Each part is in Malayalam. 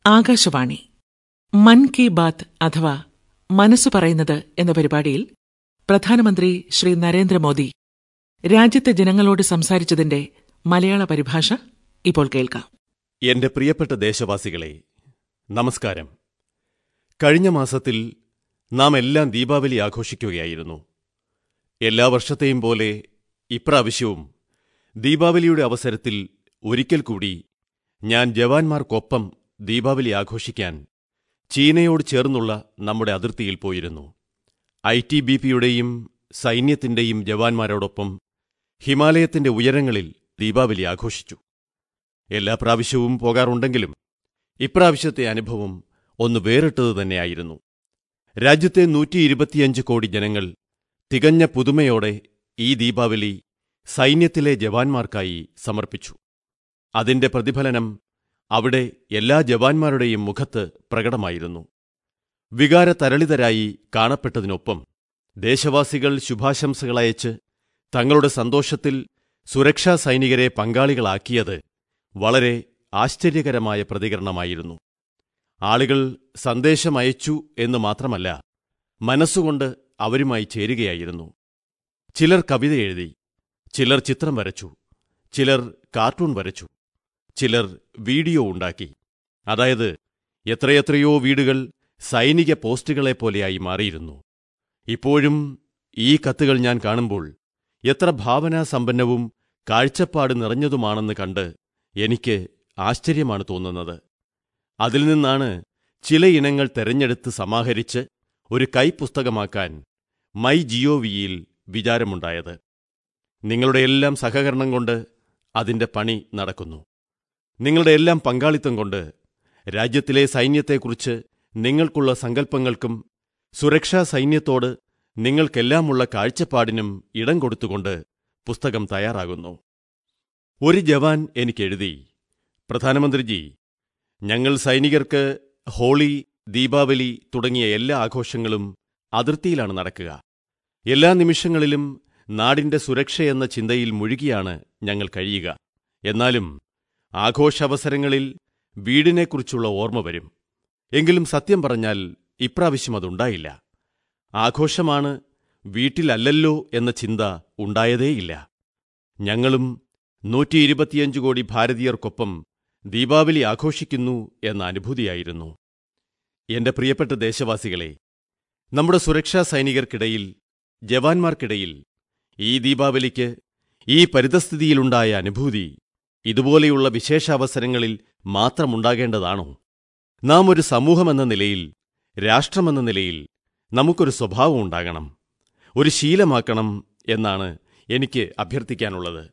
ആകാശവാണി മൻ കി ബാത്ത് അഥവാ മനസ്സു പറയുന്നത് എന്ന പരിപാടിയിൽ പ്രധാനമന്ത്രി ശ്രീ നരേന്ദ്രമോദി രാജ്യത്തെ ജനങ്ങളോട് സംസാരിച്ചതിന്റെ മലയാള പരിഭാഷ ഇപ്പോൾ കേൾക്കാം എന്റെ പ്രിയപ്പെട്ട ദേശവാസികളെ നമസ്കാരം കഴിഞ്ഞ മാസത്തിൽ നാം എല്ലാം ദീപാവലി ആഘോഷിക്കുകയായിരുന്നു എല്ലാ വർഷത്തെയും പോലെ ഇപ്രാവശ്യവും ദീപാവലിയുടെ അവസരത്തിൽ ഒരിക്കൽ കൂടി ഞാൻ ജവാന്മാർക്കൊപ്പം ദീപാവലി ആഘോഷിക്കാൻ ചീനയോട് ചേർന്നുള്ള നമ്മുടെ അതിർത്തിയിൽ പോയിരുന്നു ഐ ടി ബി പിയുടെയും സൈന്യത്തിന്റെയും ജവാന്മാരോടൊപ്പം ഹിമാലയത്തിന്റെ ഉയരങ്ങളിൽ ദീപാവലി ആഘോഷിച്ചു എല്ലാ പ്രാവശ്യവും പോകാറുണ്ടെങ്കിലും ഇപ്രാവശ്യത്തെ അനുഭവം ഒന്ന് വേറിട്ടത് തന്നെയായിരുന്നു രാജ്യത്തെ നൂറ്റി ഇരുപത്തിയഞ്ച് കോടി ജനങ്ങൾ തികഞ്ഞ പുതുമയോടെ ഈ ദീപാവലി സൈന്യത്തിലെ ജവാന്മാർക്കായി സമർപ്പിച്ചു അതിന്റെ പ്രതിഫലനം അവിടെ എല്ലാ ജവാന്മാരുടെയും മുഖത്ത് പ്രകടമായിരുന്നു വികാരതരളിതരായി കാണപ്പെട്ടതിനൊപ്പം ദേശവാസികൾ ശുഭാശംസകളയച്ച് തങ്ങളുടെ സന്തോഷത്തിൽ സുരക്ഷാ സൈനികരെ പങ്കാളികളാക്കിയത് വളരെ ആശ്ചര്യകരമായ പ്രതികരണമായിരുന്നു ആളുകൾ സന്ദേശമയച്ചു എന്ന് മാത്രമല്ല മനസ്സുകൊണ്ട് അവരുമായി ചേരുകയായിരുന്നു ചിലർ കവിത എഴുതി ചിലർ ചിത്രം വരച്ചു ചിലർ കാർട്ടൂൺ വരച്ചു ചിലർ വീഡിയോ ഉണ്ടാക്കി അതായത് എത്രയെത്രയോ വീടുകൾ സൈനിക പോസ്റ്റുകളെപ്പോലെയായി മാറിയിരുന്നു ഇപ്പോഴും ഈ കത്തുകൾ ഞാൻ കാണുമ്പോൾ എത്ര ഭാവനാസമ്പന്നവും കാഴ്ചപ്പാട് നിറഞ്ഞതുമാണെന്ന് കണ്ട് എനിക്ക് ആശ്ചര്യമാണ് തോന്നുന്നത് അതിൽ നിന്നാണ് ചില ഇനങ്ങൾ തെരഞ്ഞെടുത്ത് സമാഹരിച്ച് ഒരു കൈപ്പുസ്തകമാക്കാൻ മൈ ജിയോവിയിൽ വിചാരമുണ്ടായത് നിങ്ങളുടെ എല്ലാം സഹകരണം കൊണ്ട് അതിന്റെ പണി നടക്കുന്നു നിങ്ങളുടെ എല്ലാം പങ്കാളിത്തം കൊണ്ട് രാജ്യത്തിലെ സൈന്യത്തെക്കുറിച്ച് നിങ്ങൾക്കുള്ള സങ്കല്പങ്ങൾക്കും സുരക്ഷാ സൈന്യത്തോട് നിങ്ങൾക്കെല്ലാമുള്ള കാഴ്ചപ്പാടിനും ഇടം കൊടുത്തുകൊണ്ട് പുസ്തകം തയ്യാറാകുന്നു ഒരു ജവാൻ എനിക്കെഴുതി പ്രധാനമന്ത്രിജി ഞങ്ങൾ സൈനികർക്ക് ഹോളി ദീപാവലി തുടങ്ങിയ എല്ലാ ആഘോഷങ്ങളും അതിർത്തിയിലാണ് നടക്കുക എല്ലാ നിമിഷങ്ങളിലും നാടിന്റെ സുരക്ഷയെന്ന ചിന്തയിൽ മുഴുകിയാണ് ഞങ്ങൾ കഴിയുക എന്നാലും ആഘോഷാവസരങ്ങളിൽ വീടിനെക്കുറിച്ചുള്ള ഓർമ്മ വരും എങ്കിലും സത്യം പറഞ്ഞാൽ ഇപ്രാവശ്യം അതുണ്ടായില്ല ആഘോഷമാണ് വീട്ടിലല്ലല്ലോ എന്ന ചിന്ത ഉണ്ടായതേയില്ല ഞങ്ങളും നൂറ്റി ഇരുപത്തിയഞ്ച് കോടി ഭാരതീയർക്കൊപ്പം ദീപാവലി ആഘോഷിക്കുന്നു എന്ന അനുഭൂതിയായിരുന്നു എന്റെ പ്രിയപ്പെട്ട ദേശവാസികളെ നമ്മുടെ സുരക്ഷാ സൈനികർക്കിടയിൽ ജവാന്മാർക്കിടയിൽ ഈ ദീപാവലിക്ക് ഈ പരിതസ്ഥിതിയിലുണ്ടായ അനുഭൂതി ഇതുപോലെയുള്ള വിശേഷാവസരങ്ങളിൽ മാത്രമുണ്ടാകേണ്ടതാണോ നാം ഒരു സമൂഹമെന്ന നിലയിൽ രാഷ്ട്രമെന്ന നിലയിൽ നമുക്കൊരു സ്വഭാവം ഉണ്ടാകണം ഒരു ശീലമാക്കണം എന്നാണ് എനിക്ക് അഭ്യർത്ഥിക്കാനുള്ളത്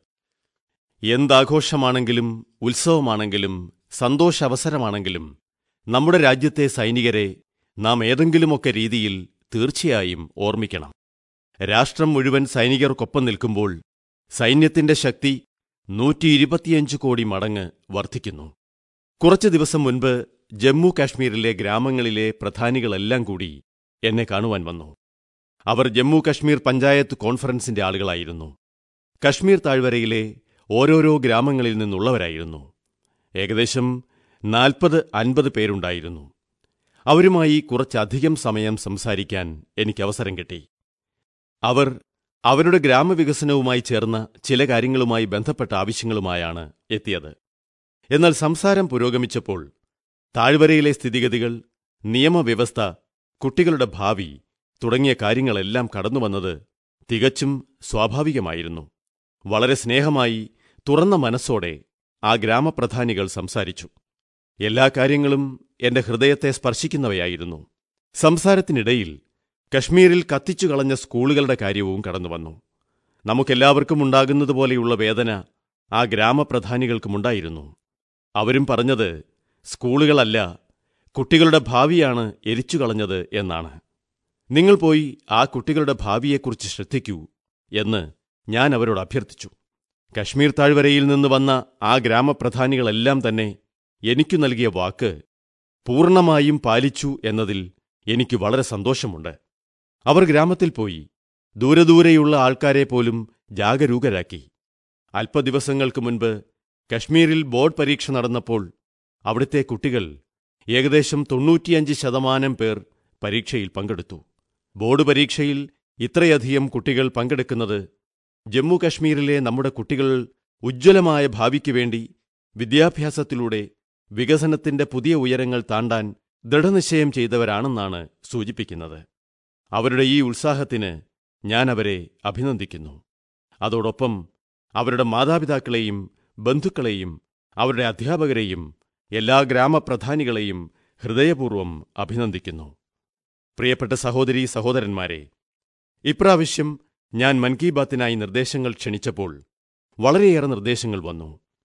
എന്താഘോഷമാണെങ്കിലും ഉത്സവമാണെങ്കിലും സന്തോഷാവസരമാണെങ്കിലും നമ്മുടെ രാജ്യത്തെ സൈനികരെ നാം ഏതെങ്കിലുമൊക്കെ രീതിയിൽ തീർച്ചയായും ഓർമ്മിക്കണം രാഷ്ട്രം മുഴുവൻ സൈനികർക്കൊപ്പം നിൽക്കുമ്പോൾ സൈന്യത്തിന്റെ ശക്തി നൂറ്റി ഇരുപത്തിയഞ്ച് കോടി മടങ്ങ് വർദ്ധിക്കുന്നു കുറച്ചു ദിവസം മുൻപ് ജമ്മു കാശ്മീരിലെ ഗ്രാമങ്ങളിലെ പ്രധാനികളെല്ലാം കൂടി എന്നെ കാണുവാൻ വന്നു അവർ ജമ്മു കശ്മീർ പഞ്ചായത്ത് കോൺഫറൻസിന്റെ ആളുകളായിരുന്നു കശ്മീർ താഴ്വരയിലെ ഓരോരോ ഗ്രാമങ്ങളിൽ നിന്നുള്ളവരായിരുന്നു ഏകദേശം നാൽപ്പത് അൻപത് പേരുണ്ടായിരുന്നു അവരുമായി കുറച്ചധികം സമയം സംസാരിക്കാൻ എനിക്ക് അവസരം കിട്ടി അവർ അവരുടെ ഗ്രാമവികസനവുമായി ചേർന്ന ചില കാര്യങ്ങളുമായി ബന്ധപ്പെട്ട ആവശ്യങ്ങളുമായാണ് എത്തിയത് എന്നാൽ സംസാരം പുരോഗമിച്ചപ്പോൾ താഴ്വരയിലെ സ്ഥിതിഗതികൾ നിയമവ്യവസ്ഥ കുട്ടികളുടെ ഭാവി തുടങ്ങിയ കാര്യങ്ങളെല്ലാം കടന്നുവന്നത് തികച്ചും സ്വാഭാവികമായിരുന്നു വളരെ സ്നേഹമായി തുറന്ന മനസ്സോടെ ആ ഗ്രാമപ്രധാനികൾ സംസാരിച്ചു എല്ലാ കാര്യങ്ങളും എന്റെ ഹൃദയത്തെ സ്പർശിക്കുന്നവയായിരുന്നു സംസാരത്തിനിടയിൽ കശ്മീരിൽ കത്തിച്ചു കളഞ്ഞ സ്കൂളുകളുടെ കാര്യവും കടന്നുവന്നു നമുക്കെല്ലാവർക്കും ഉണ്ടാകുന്നതുപോലെയുള്ള വേദന ആ ഗ്രാമപ്രധാനികൾക്കുമുണ്ടായിരുന്നു അവരും പറഞ്ഞത് സ്കൂളുകളല്ല കുട്ടികളുടെ ഭാവിയാണ് എരിച്ചു കളഞ്ഞത് എന്നാണ് നിങ്ങൾ പോയി ആ കുട്ടികളുടെ ഭാവിയെക്കുറിച്ച് ശ്രദ്ധിക്കൂ എന്ന് ഞാൻ അവരോട് അഭ്യർത്ഥിച്ചു കശ്മീർ താഴ്വരയിൽ നിന്ന് വന്ന ആ ഗ്രാമപ്രധാനികളെല്ലാം തന്നെ എനിക്കു നൽകിയ വാക്ക് പൂർണ്ണമായും പാലിച്ചു എന്നതിൽ എനിക്ക് വളരെ സന്തോഷമുണ്ട് അവർ ഗ്രാമത്തിൽ പോയി ദൂരദൂരെയുള്ള ആൾക്കാരെ പോലും ജാഗരൂകരാക്കി അല്പദിവസങ്ങൾക്ക് മുൻപ് കശ്മീരിൽ ബോർഡ് പരീക്ഷ നടന്നപ്പോൾ അവിടുത്തെ കുട്ടികൾ ഏകദേശം തൊണ്ണൂറ്റിയഞ്ച് ശതമാനം പേർ പരീക്ഷയിൽ പങ്കെടുത്തു ബോർഡ് പരീക്ഷയിൽ ഇത്രയധികം കുട്ടികൾ പങ്കെടുക്കുന്നത് ജമ്മു കശ്മീരിലെ നമ്മുടെ കുട്ടികൾ ഉജ്ജ്വലമായ ഭാവിക്കു വേണ്ടി വിദ്യാഭ്യാസത്തിലൂടെ വികസനത്തിന്റെ പുതിയ ഉയരങ്ങൾ താണ്ടാൻ ദൃഢനിശ്ചയം ചെയ്തവരാണെന്നാണ് സൂചിപ്പിക്കുന്നത് അവരുടെ ഈ ഉത്സാഹത്തിന് ഞാൻ അവരെ അഭിനന്ദിക്കുന്നു അതോടൊപ്പം അവരുടെ മാതാപിതാക്കളെയും ബന്ധുക്കളെയും അവരുടെ അധ്യാപകരെയും എല്ലാ ഗ്രാമപ്രധാനികളെയും ഹൃദയപൂർവ്വം അഭിനന്ദിക്കുന്നു പ്രിയപ്പെട്ട സഹോദരീ സഹോദരന്മാരെ ഇപ്രാവശ്യം ഞാൻ മൻ കി ബാത്തിനായി നിർദ്ദേശങ്ങൾ ക്ഷണിച്ചപ്പോൾ വളരെയേറെ നിർദ്ദേശങ്ങൾ വന്നു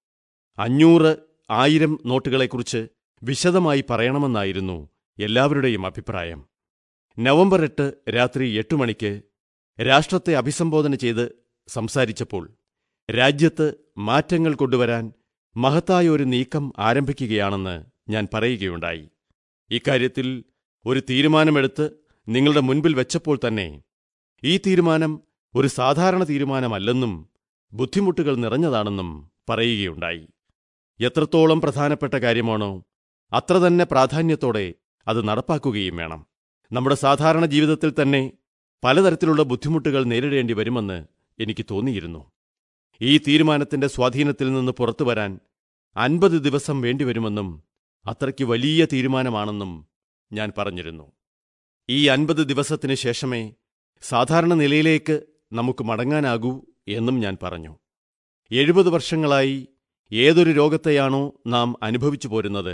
അഞ്ഞൂറ് ആയിരം നോട്ടുകളെക്കുറിച്ച് വിശദമായി പറയണമെന്നായിരുന്നു എല്ലാവരുടെയും അഭിപ്രായം നവംബർ എട്ട് രാത്രി എട്ട് മണിക്ക് രാഷ്ട്രത്തെ അഭിസംബോധന ചെയ്ത് സംസാരിച്ചപ്പോൾ രാജ്യത്ത് മാറ്റങ്ങൾ കൊണ്ടുവരാൻ മഹത്തായ ഒരു നീക്കം ആരംഭിക്കുകയാണെന്ന് ഞാൻ പറയുകയുണ്ടായി ഇക്കാര്യത്തിൽ ഒരു തീരുമാനമെടുത്ത് നിങ്ങളുടെ മുൻപിൽ വെച്ചപ്പോൾ തന്നെ ഈ തീരുമാനം ഒരു സാധാരണ തീരുമാനമല്ലെന്നും ബുദ്ധിമുട്ടുകൾ നിറഞ്ഞതാണെന്നും പറയുകയുണ്ടായി എത്രത്തോളം പ്രധാനപ്പെട്ട കാര്യമാണോ അത്ര തന്നെ പ്രാധാന്യത്തോടെ അത് നടപ്പാക്കുകയും വേണം നമ്മുടെ സാധാരണ ജീവിതത്തിൽ തന്നെ പലതരത്തിലുള്ള ബുദ്ധിമുട്ടുകൾ നേരിടേണ്ടി വരുമെന്ന് എനിക്ക് തോന്നിയിരുന്നു ഈ തീരുമാനത്തിന്റെ സ്വാധീനത്തിൽ നിന്ന് പുറത്തുവരാൻ അൻപത് ദിവസം വേണ്ടിവരുമെന്നും അത്രയ്ക്ക് വലിയ തീരുമാനമാണെന്നും ഞാൻ പറഞ്ഞിരുന്നു ഈ അൻപത് ദിവസത്തിന് ശേഷമേ സാധാരണ നിലയിലേക്ക് നമുക്ക് മടങ്ങാനാകൂ എന്നും ഞാൻ പറഞ്ഞു എഴുപത് വർഷങ്ങളായി ഏതൊരു രോഗത്തെയാണോ നാം അനുഭവിച്ചു പോരുന്നത്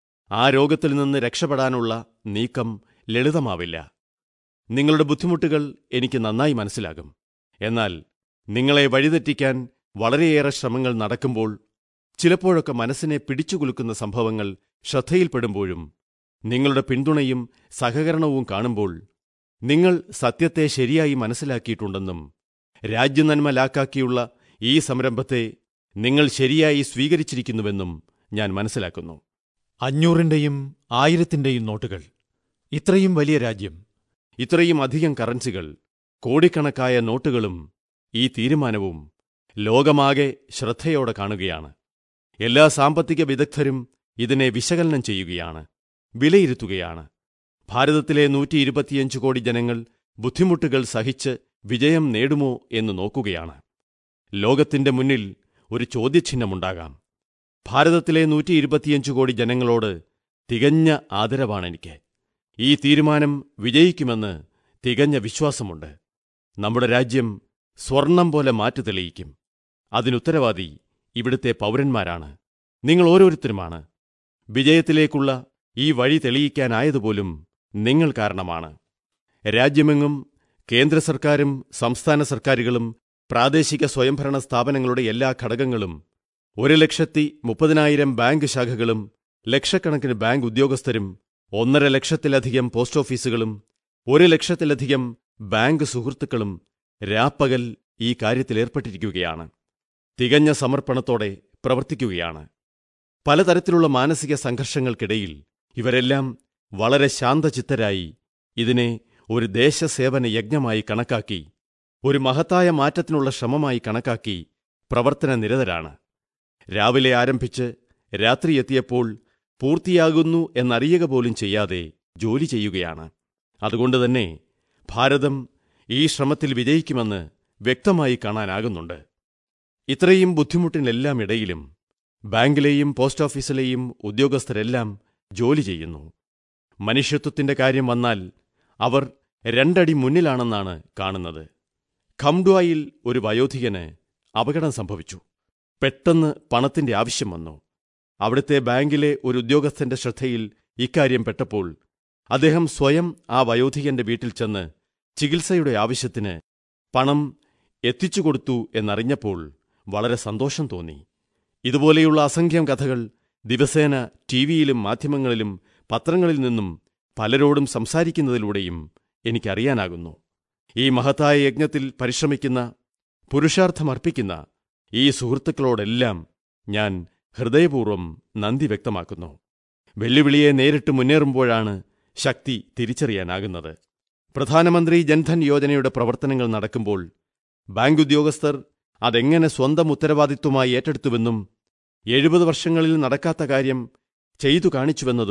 ആ രോഗത്തിൽ നിന്ന് രക്ഷപ്പെടാനുള്ള നീക്കം ലളിതമാവില്ല നിങ്ങളുടെ ബുദ്ധിമുട്ടുകൾ എനിക്ക് നന്നായി മനസ്സിലാകും എന്നാൽ നിങ്ങളെ വഴിതെറ്റിക്കാൻ വളരെയേറെ ശ്രമങ്ങൾ നടക്കുമ്പോൾ ചിലപ്പോഴൊക്കെ മനസ്സിനെ പിടിച്ചുകുലുക്കുന്ന സംഭവങ്ങൾ ശ്രദ്ധയിൽപ്പെടുമ്പോഴും നിങ്ങളുടെ പിന്തുണയും സഹകരണവും കാണുമ്പോൾ നിങ്ങൾ സത്യത്തെ ശരിയായി മനസ്സിലാക്കിയിട്ടുണ്ടെന്നും രാജ്യനന്മ ലാക്കാക്കിയുള്ള ഈ സംരംഭത്തെ നിങ്ങൾ ശരിയായി സ്വീകരിച്ചിരിക്കുന്നുവെന്നും ഞാൻ മനസ്സിലാക്കുന്നു അഞ്ഞൂറിന്റെയും ആയിരത്തിന്റെയും നോട്ടുകൾ ഇത്രയും വലിയ രാജ്യം ഇത്രയും അധികം കറൻസികൾ കോടിക്കണക്കായ നോട്ടുകളും ഈ തീരുമാനവും ലോകമാകെ ശ്രദ്ധയോടെ കാണുകയാണ് എല്ലാ സാമ്പത്തിക വിദഗ്ധരും ഇതിനെ വിശകലനം ചെയ്യുകയാണ് വിലയിരുത്തുകയാണ് ഭാരതത്തിലെ നൂറ്റി ഇരുപത്തിയഞ്ച് കോടി ജനങ്ങൾ ബുദ്ധിമുട്ടുകൾ സഹിച്ച് വിജയം നേടുമോ എന്ന് നോക്കുകയാണ് ലോകത്തിന്റെ മുന്നിൽ ഒരു ചോദ്യചിഹ്നമുണ്ടാകാം ഭാരതത്തിലെ നൂറ്റി ഇരുപത്തിയഞ്ച് കോടി ജനങ്ങളോട് തികഞ്ഞ ആദരവാണെനിക്ക് ഈ തീരുമാനം വിജയിക്കുമെന്ന് തികഞ്ഞ വിശ്വാസമുണ്ട് നമ്മുടെ രാജ്യം സ്വർണം പോലെ മാറ്റു തെളിയിക്കും അതിനുത്തരവാദി ഇവിടുത്തെ പൗരന്മാരാണ് നിങ്ങൾ ഓരോരുത്തരുമാണ് വിജയത്തിലേക്കുള്ള ഈ വഴി തെളിയിക്കാനായതുപോലും നിങ്ങൾ കാരണമാണ് രാജ്യമെങ്ങും കേന്ദ്ര സർക്കാരും സംസ്ഥാന സർക്കാരുകളും പ്രാദേശിക സ്വയംഭരണ സ്ഥാപനങ്ങളുടെ എല്ലാ ഘടകങ്ങളും ഒരു ലക്ഷത്തി മുപ്പതിനായിരം ബാങ്ക് ശാഖകളും ലക്ഷക്കണക്കിന് ബാങ്ക് ഉദ്യോഗസ്ഥരും ഒന്നര ലക്ഷത്തിലധികം പോസ്റ്റ് ഓഫീസുകളും ഒരു ലക്ഷത്തിലധികം ബാങ്ക് സുഹൃത്തുക്കളും രാപ്പകൽ ഈ കാര്യത്തിലേർപ്പെട്ടിരിക്കുകയാണ് തികഞ്ഞ സമർപ്പണത്തോടെ പ്രവർത്തിക്കുകയാണ് പലതരത്തിലുള്ള മാനസിക സംഘർഷങ്ങൾക്കിടയിൽ ഇവരെല്ലാം വളരെ ശാന്തചിത്തരായി ഇതിനെ ഒരു ദേശസേവന യജ്ഞമായി കണക്കാക്കി ഒരു മഹത്തായ മാറ്റത്തിനുള്ള ശ്രമമായി കണക്കാക്കി പ്രവർത്തന നിരതരാണ് രാവിലെ ആരംഭിച്ച് രാത്രി എത്തിയപ്പോൾ പൂർത്തിയാകുന്നു എന്നറിയുക പോലും ചെയ്യാതെ ജോലി ചെയ്യുകയാണ് അതുകൊണ്ടുതന്നെ ഭാരതം ഈ ശ്രമത്തിൽ വിജയിക്കുമെന്ന് വ്യക്തമായി കാണാനാകുന്നുണ്ട് ഇത്രയും ബുദ്ധിമുട്ടിനെല്ലാം ഇടയിലും ബാങ്കിലെയും പോസ്റ്റ് ഓഫീസിലെയും ഉദ്യോഗസ്ഥരെല്ലാം ജോലി ചെയ്യുന്നു മനുഷ്യത്വത്തിന്റെ കാര്യം വന്നാൽ അവർ രണ്ടടി മുന്നിലാണെന്നാണ് കാണുന്നത് ഖംഡ്വായിൽ ഒരു വയോധികന് അപകടം സംഭവിച്ചു പെട്ടെന്ന് പണത്തിന്റെ ആവശ്യം വന്നു അവിടുത്തെ ബാങ്കിലെ ഒരു ഉദ്യോഗസ്ഥന്റെ ശ്രദ്ധയിൽ ഇക്കാര്യം പെട്ടപ്പോൾ അദ്ദേഹം സ്വയം ആ വയോധികന്റെ വീട്ടിൽ ചെന്ന് ചികിത്സയുടെ ആവശ്യത്തിന് പണം എത്തിച്ചുകൊടുത്തു എന്നറിഞ്ഞപ്പോൾ വളരെ സന്തോഷം തോന്നി ഇതുപോലെയുള്ള അസംഖ്യം കഥകൾ ദിവസേന ടിവിയിലും മാധ്യമങ്ങളിലും പത്രങ്ങളിൽ നിന്നും പലരോടും സംസാരിക്കുന്നതിലൂടെയും എനിക്കറിയാനാകുന്നു ഈ മഹത്തായ യജ്ഞത്തിൽ പരിശ്രമിക്കുന്ന പുരുഷാർത്ഥമർപ്പിക്കുന്ന ഈ സുഹൃത്തുക്കളോടെല്ലാം ഞാൻ ഹൃദയപൂർവ്വം നന്ദി വ്യക്തമാക്കുന്നു വെല്ലുവിളിയെ നേരിട്ട് മുന്നേറുമ്പോഴാണ് ശക്തി തിരിച്ചറിയാനാകുന്നത് പ്രധാനമന്ത്രി ജൻധൻ യോജനയുടെ പ്രവർത്തനങ്ങൾ നടക്കുമ്പോൾ ബാങ്ക് ഉദ്യോഗസ്ഥർ അതെങ്ങനെ സ്വന്തം ഉത്തരവാദിത്വമായി ഏറ്റെടുത്തുവെന്നും എഴുപത് വർഷങ്ങളിൽ നടക്കാത്ത കാര്യം ചെയ്തു കാണിച്ചുവെന്നതും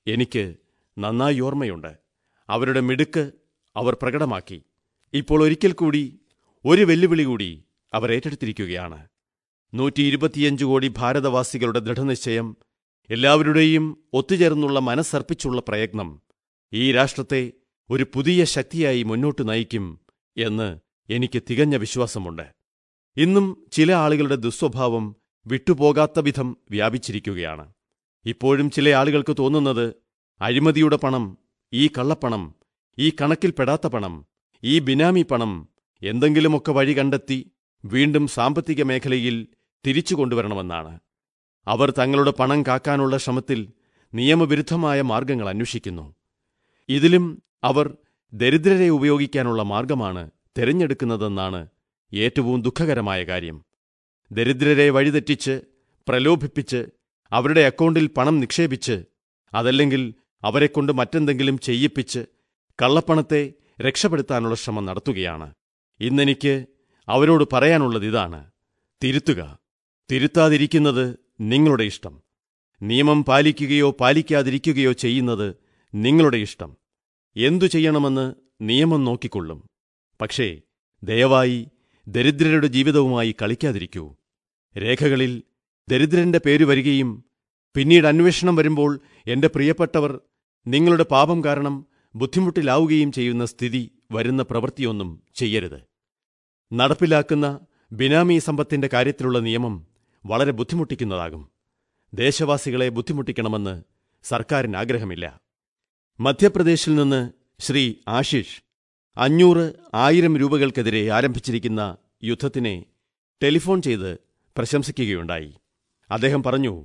എനിക്ക് നന്നായി ഓർമ്മയുണ്ട് അവരുടെ മിടുക്ക് അവർ പ്രകടമാക്കി ഇപ്പോൾ ഒരിക്കൽ കൂടി ഒരു വെല്ലുവിളി കൂടി അവർ ഏറ്റെടുത്തിരിക്കുകയാണ് നൂറ്റി ഇരുപത്തിയഞ്ച് കോടി ഭാരതവാസികളുടെ ദൃഢനിശ്ചയം എല്ലാവരുടെയും ഒത്തുചേർന്നുള്ള മനസ്സർപ്പിച്ചുള്ള പ്രയത്നം ഈ രാഷ്ട്രത്തെ ഒരു പുതിയ ശക്തിയായി മുന്നോട്ട് നയിക്കും എന്ന് എനിക്ക് തികഞ്ഞ വിശ്വാസമുണ്ട് ഇന്നും ചില ആളുകളുടെ ദുസ്വഭാവം വിട്ടുപോകാത്ത വിധം വ്യാപിച്ചിരിക്കുകയാണ് ഇപ്പോഴും ചില ആളുകൾക്ക് തോന്നുന്നത് അഴിമതിയുടെ പണം ഈ കള്ളപ്പണം ഈ കണക്കിൽപ്പെടാത്ത പണം ഈ ബിനാമി പണം എന്തെങ്കിലുമൊക്കെ വഴി കണ്ടെത്തി വീണ്ടും സാമ്പത്തിക മേഖലയിൽ തിരിച്ചു കൊണ്ടുവരണമെന്നാണ് അവർ തങ്ങളുടെ പണം കാക്കാനുള്ള ശ്രമത്തിൽ നിയമവിരുദ്ധമായ മാർഗങ്ങൾ അന്വേഷിക്കുന്നു ഇതിലും അവർ ദരിദ്രരെ ഉപയോഗിക്കാനുള്ള മാർഗമാണ് തിരഞ്ഞെടുക്കുന്നതെന്നാണ് ഏറ്റവും ദുഃഖകരമായ കാര്യം ദരിദ്രരെ വഴിതെറ്റിച്ച് പ്രലോഭിപ്പിച്ച് അവരുടെ അക്കൗണ്ടിൽ പണം നിക്ഷേപിച്ച് അതല്ലെങ്കിൽ അവരെക്കൊണ്ട് മറ്റെന്തെങ്കിലും ചെയ്യിപ്പിച്ച് കള്ളപ്പണത്തെ രക്ഷപ്പെടുത്താനുള്ള ശ്രമം നടത്തുകയാണ് ഇന്നെനിക്ക് അവരോട് പറയാനുള്ളത് ഇതാണ് തിരുത്തുക തിരുത്താതിരിക്കുന്നത് നിങ്ങളുടെ ഇഷ്ടം നിയമം പാലിക്കുകയോ പാലിക്കാതിരിക്കുകയോ ചെയ്യുന്നത് നിങ്ങളുടെ ഇഷ്ടം എന്തു ചെയ്യണമെന്ന് നിയമം നോക്കിക്കൊള്ളും പക്ഷേ ദയവായി ദരിദ്രരുടെ ജീവിതവുമായി കളിക്കാതിരിക്കൂ രേഖകളിൽ ദരിദ്രന്റെ പേര് വരികയും പിന്നീട് അന്വേഷണം വരുമ്പോൾ എന്റെ പ്രിയപ്പെട്ടവർ നിങ്ങളുടെ പാപം കാരണം ബുദ്ധിമുട്ടിലാവുകയും ചെയ്യുന്ന സ്ഥിതി വരുന്ന പ്രവൃത്തിയൊന്നും ചെയ്യരുത് നടപ്പിലാക്കുന്ന ബിനാമി സമ്പത്തിന്റെ കാര്യത്തിലുള്ള നിയമം വളരെ ബുദ്ധിമുട്ടിക്കുന്നതാകും ദേശവാസികളെ ബുദ്ധിമുട്ടിക്കണമെന്ന് സർക്കാരിന് ആഗ്രഹമില്ല മധ്യപ്രദേശിൽ നിന്ന് ശ്രീ ആശിഷ് അഞ്ഞൂറ് ആയിരം രൂപകൾക്കെതിരെ ആരംഭിച്ചിരിക്കുന്ന യുദ്ധത്തിനെ ടെലിഫോൺ ചെയ്ത് പ്രശംസിക്കുകയുണ്ടായി അദ്ദേഹം പറഞ്ഞു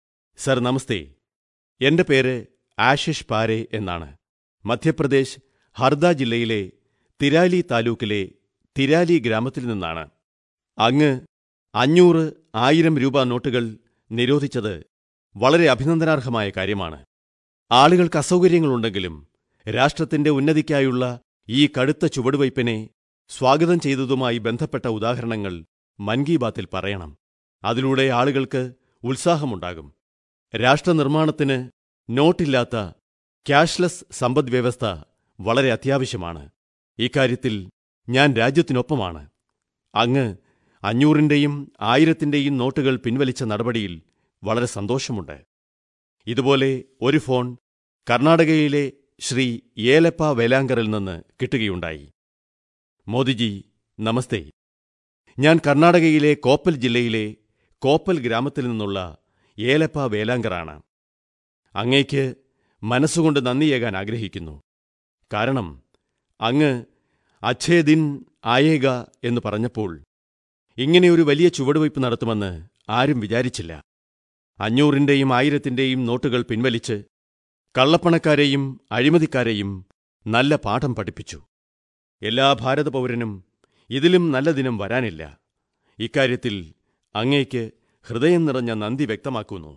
സർ നമസ്തേ എന്റെ പേര് ആശിഷ് പാരെ എന്നാണ് മധ്യപ്രദേശ് ഹർദ ജില്ലയിലെ തിരാലി താലൂക്കിലെ തിരാലി ഗ്രാമത്തിൽ നിന്നാണ് അങ്ങ് അഞ്ഞൂറ് ആയിരം രൂപ നോട്ടുകൾ നിരോധിച്ചത് വളരെ അഭിനന്ദനാർഹമായ കാര്യമാണ് ആളുകൾക്ക് അസൗകര്യങ്ങളുണ്ടെങ്കിലും രാഷ്ട്രത്തിന്റെ ഉന്നതിക്കായുള്ള ഈ കടുത്ത ചുവടുവയ്പ്പിനെ സ്വാഗതം ചെയ്തതുമായി ബന്ധപ്പെട്ട ഉദാഹരണങ്ങൾ മൻ കി ബാത്തിൽ പറയണം അതിലൂടെ ആളുകൾക്ക് ഉത്സാഹമുണ്ടാകും രാഷ്ട്രനിർമ്മാണത്തിന് നോട്ടില്ലാത്ത ക്യാഷ്ലെസ് സമ്പദ്വ്യവസ്ഥ വളരെ അത്യാവശ്യമാണ് ഇക്കാര്യത്തിൽ ഞാൻ രാജ്യത്തിനൊപ്പമാണ് അങ്ങ് അഞ്ഞൂറിന്റെയും ആയിരത്തിന്റെയും നോട്ടുകൾ പിൻവലിച്ച നടപടിയിൽ വളരെ സന്തോഷമുണ്ട് ഇതുപോലെ ഒരു ഫോൺ കർണാടകയിലെ ശ്രീ ഏലപ്പ വേലാങ്കറിൽ നിന്ന് കിട്ടുകയുണ്ടായി മോദിജി നമസ്തേ ഞാൻ കർണാടകയിലെ കോപ്പൽ ജില്ലയിലെ കോപ്പൽ ഗ്രാമത്തിൽ നിന്നുള്ള ഏലപ്പ വേലാങ്കറാണ് അങ്ങയ്ക്ക് മനസ്സുകൊണ്ട് നന്ദിയേകാൻ ആഗ്രഹിക്കുന്നു കാരണം അങ്ങ് അച്ഛേ ദിൻ ആയേക എന്ന് പറഞ്ഞപ്പോൾ ഇങ്ങനെയൊരു വലിയ ചുവടുവയ്പ് നടത്തുമെന്ന് ആരും വിചാരിച്ചില്ല അഞ്ഞൂറിന്റെയും ആയിരത്തിന്റെയും നോട്ടുകൾ പിൻവലിച്ച് കള്ളപ്പണക്കാരെയും അഴിമതിക്കാരെയും നല്ല പാഠം പഠിപ്പിച്ചു എല്ലാ ഭാരത പൗരനും ഇതിലും നല്ല ദിനം വരാനില്ല ഇക്കാര്യത്തിൽ അങ്ങേക്ക് ഹൃദയം നിറഞ്ഞ നന്ദി വ്യക്തമാക്കുന്നു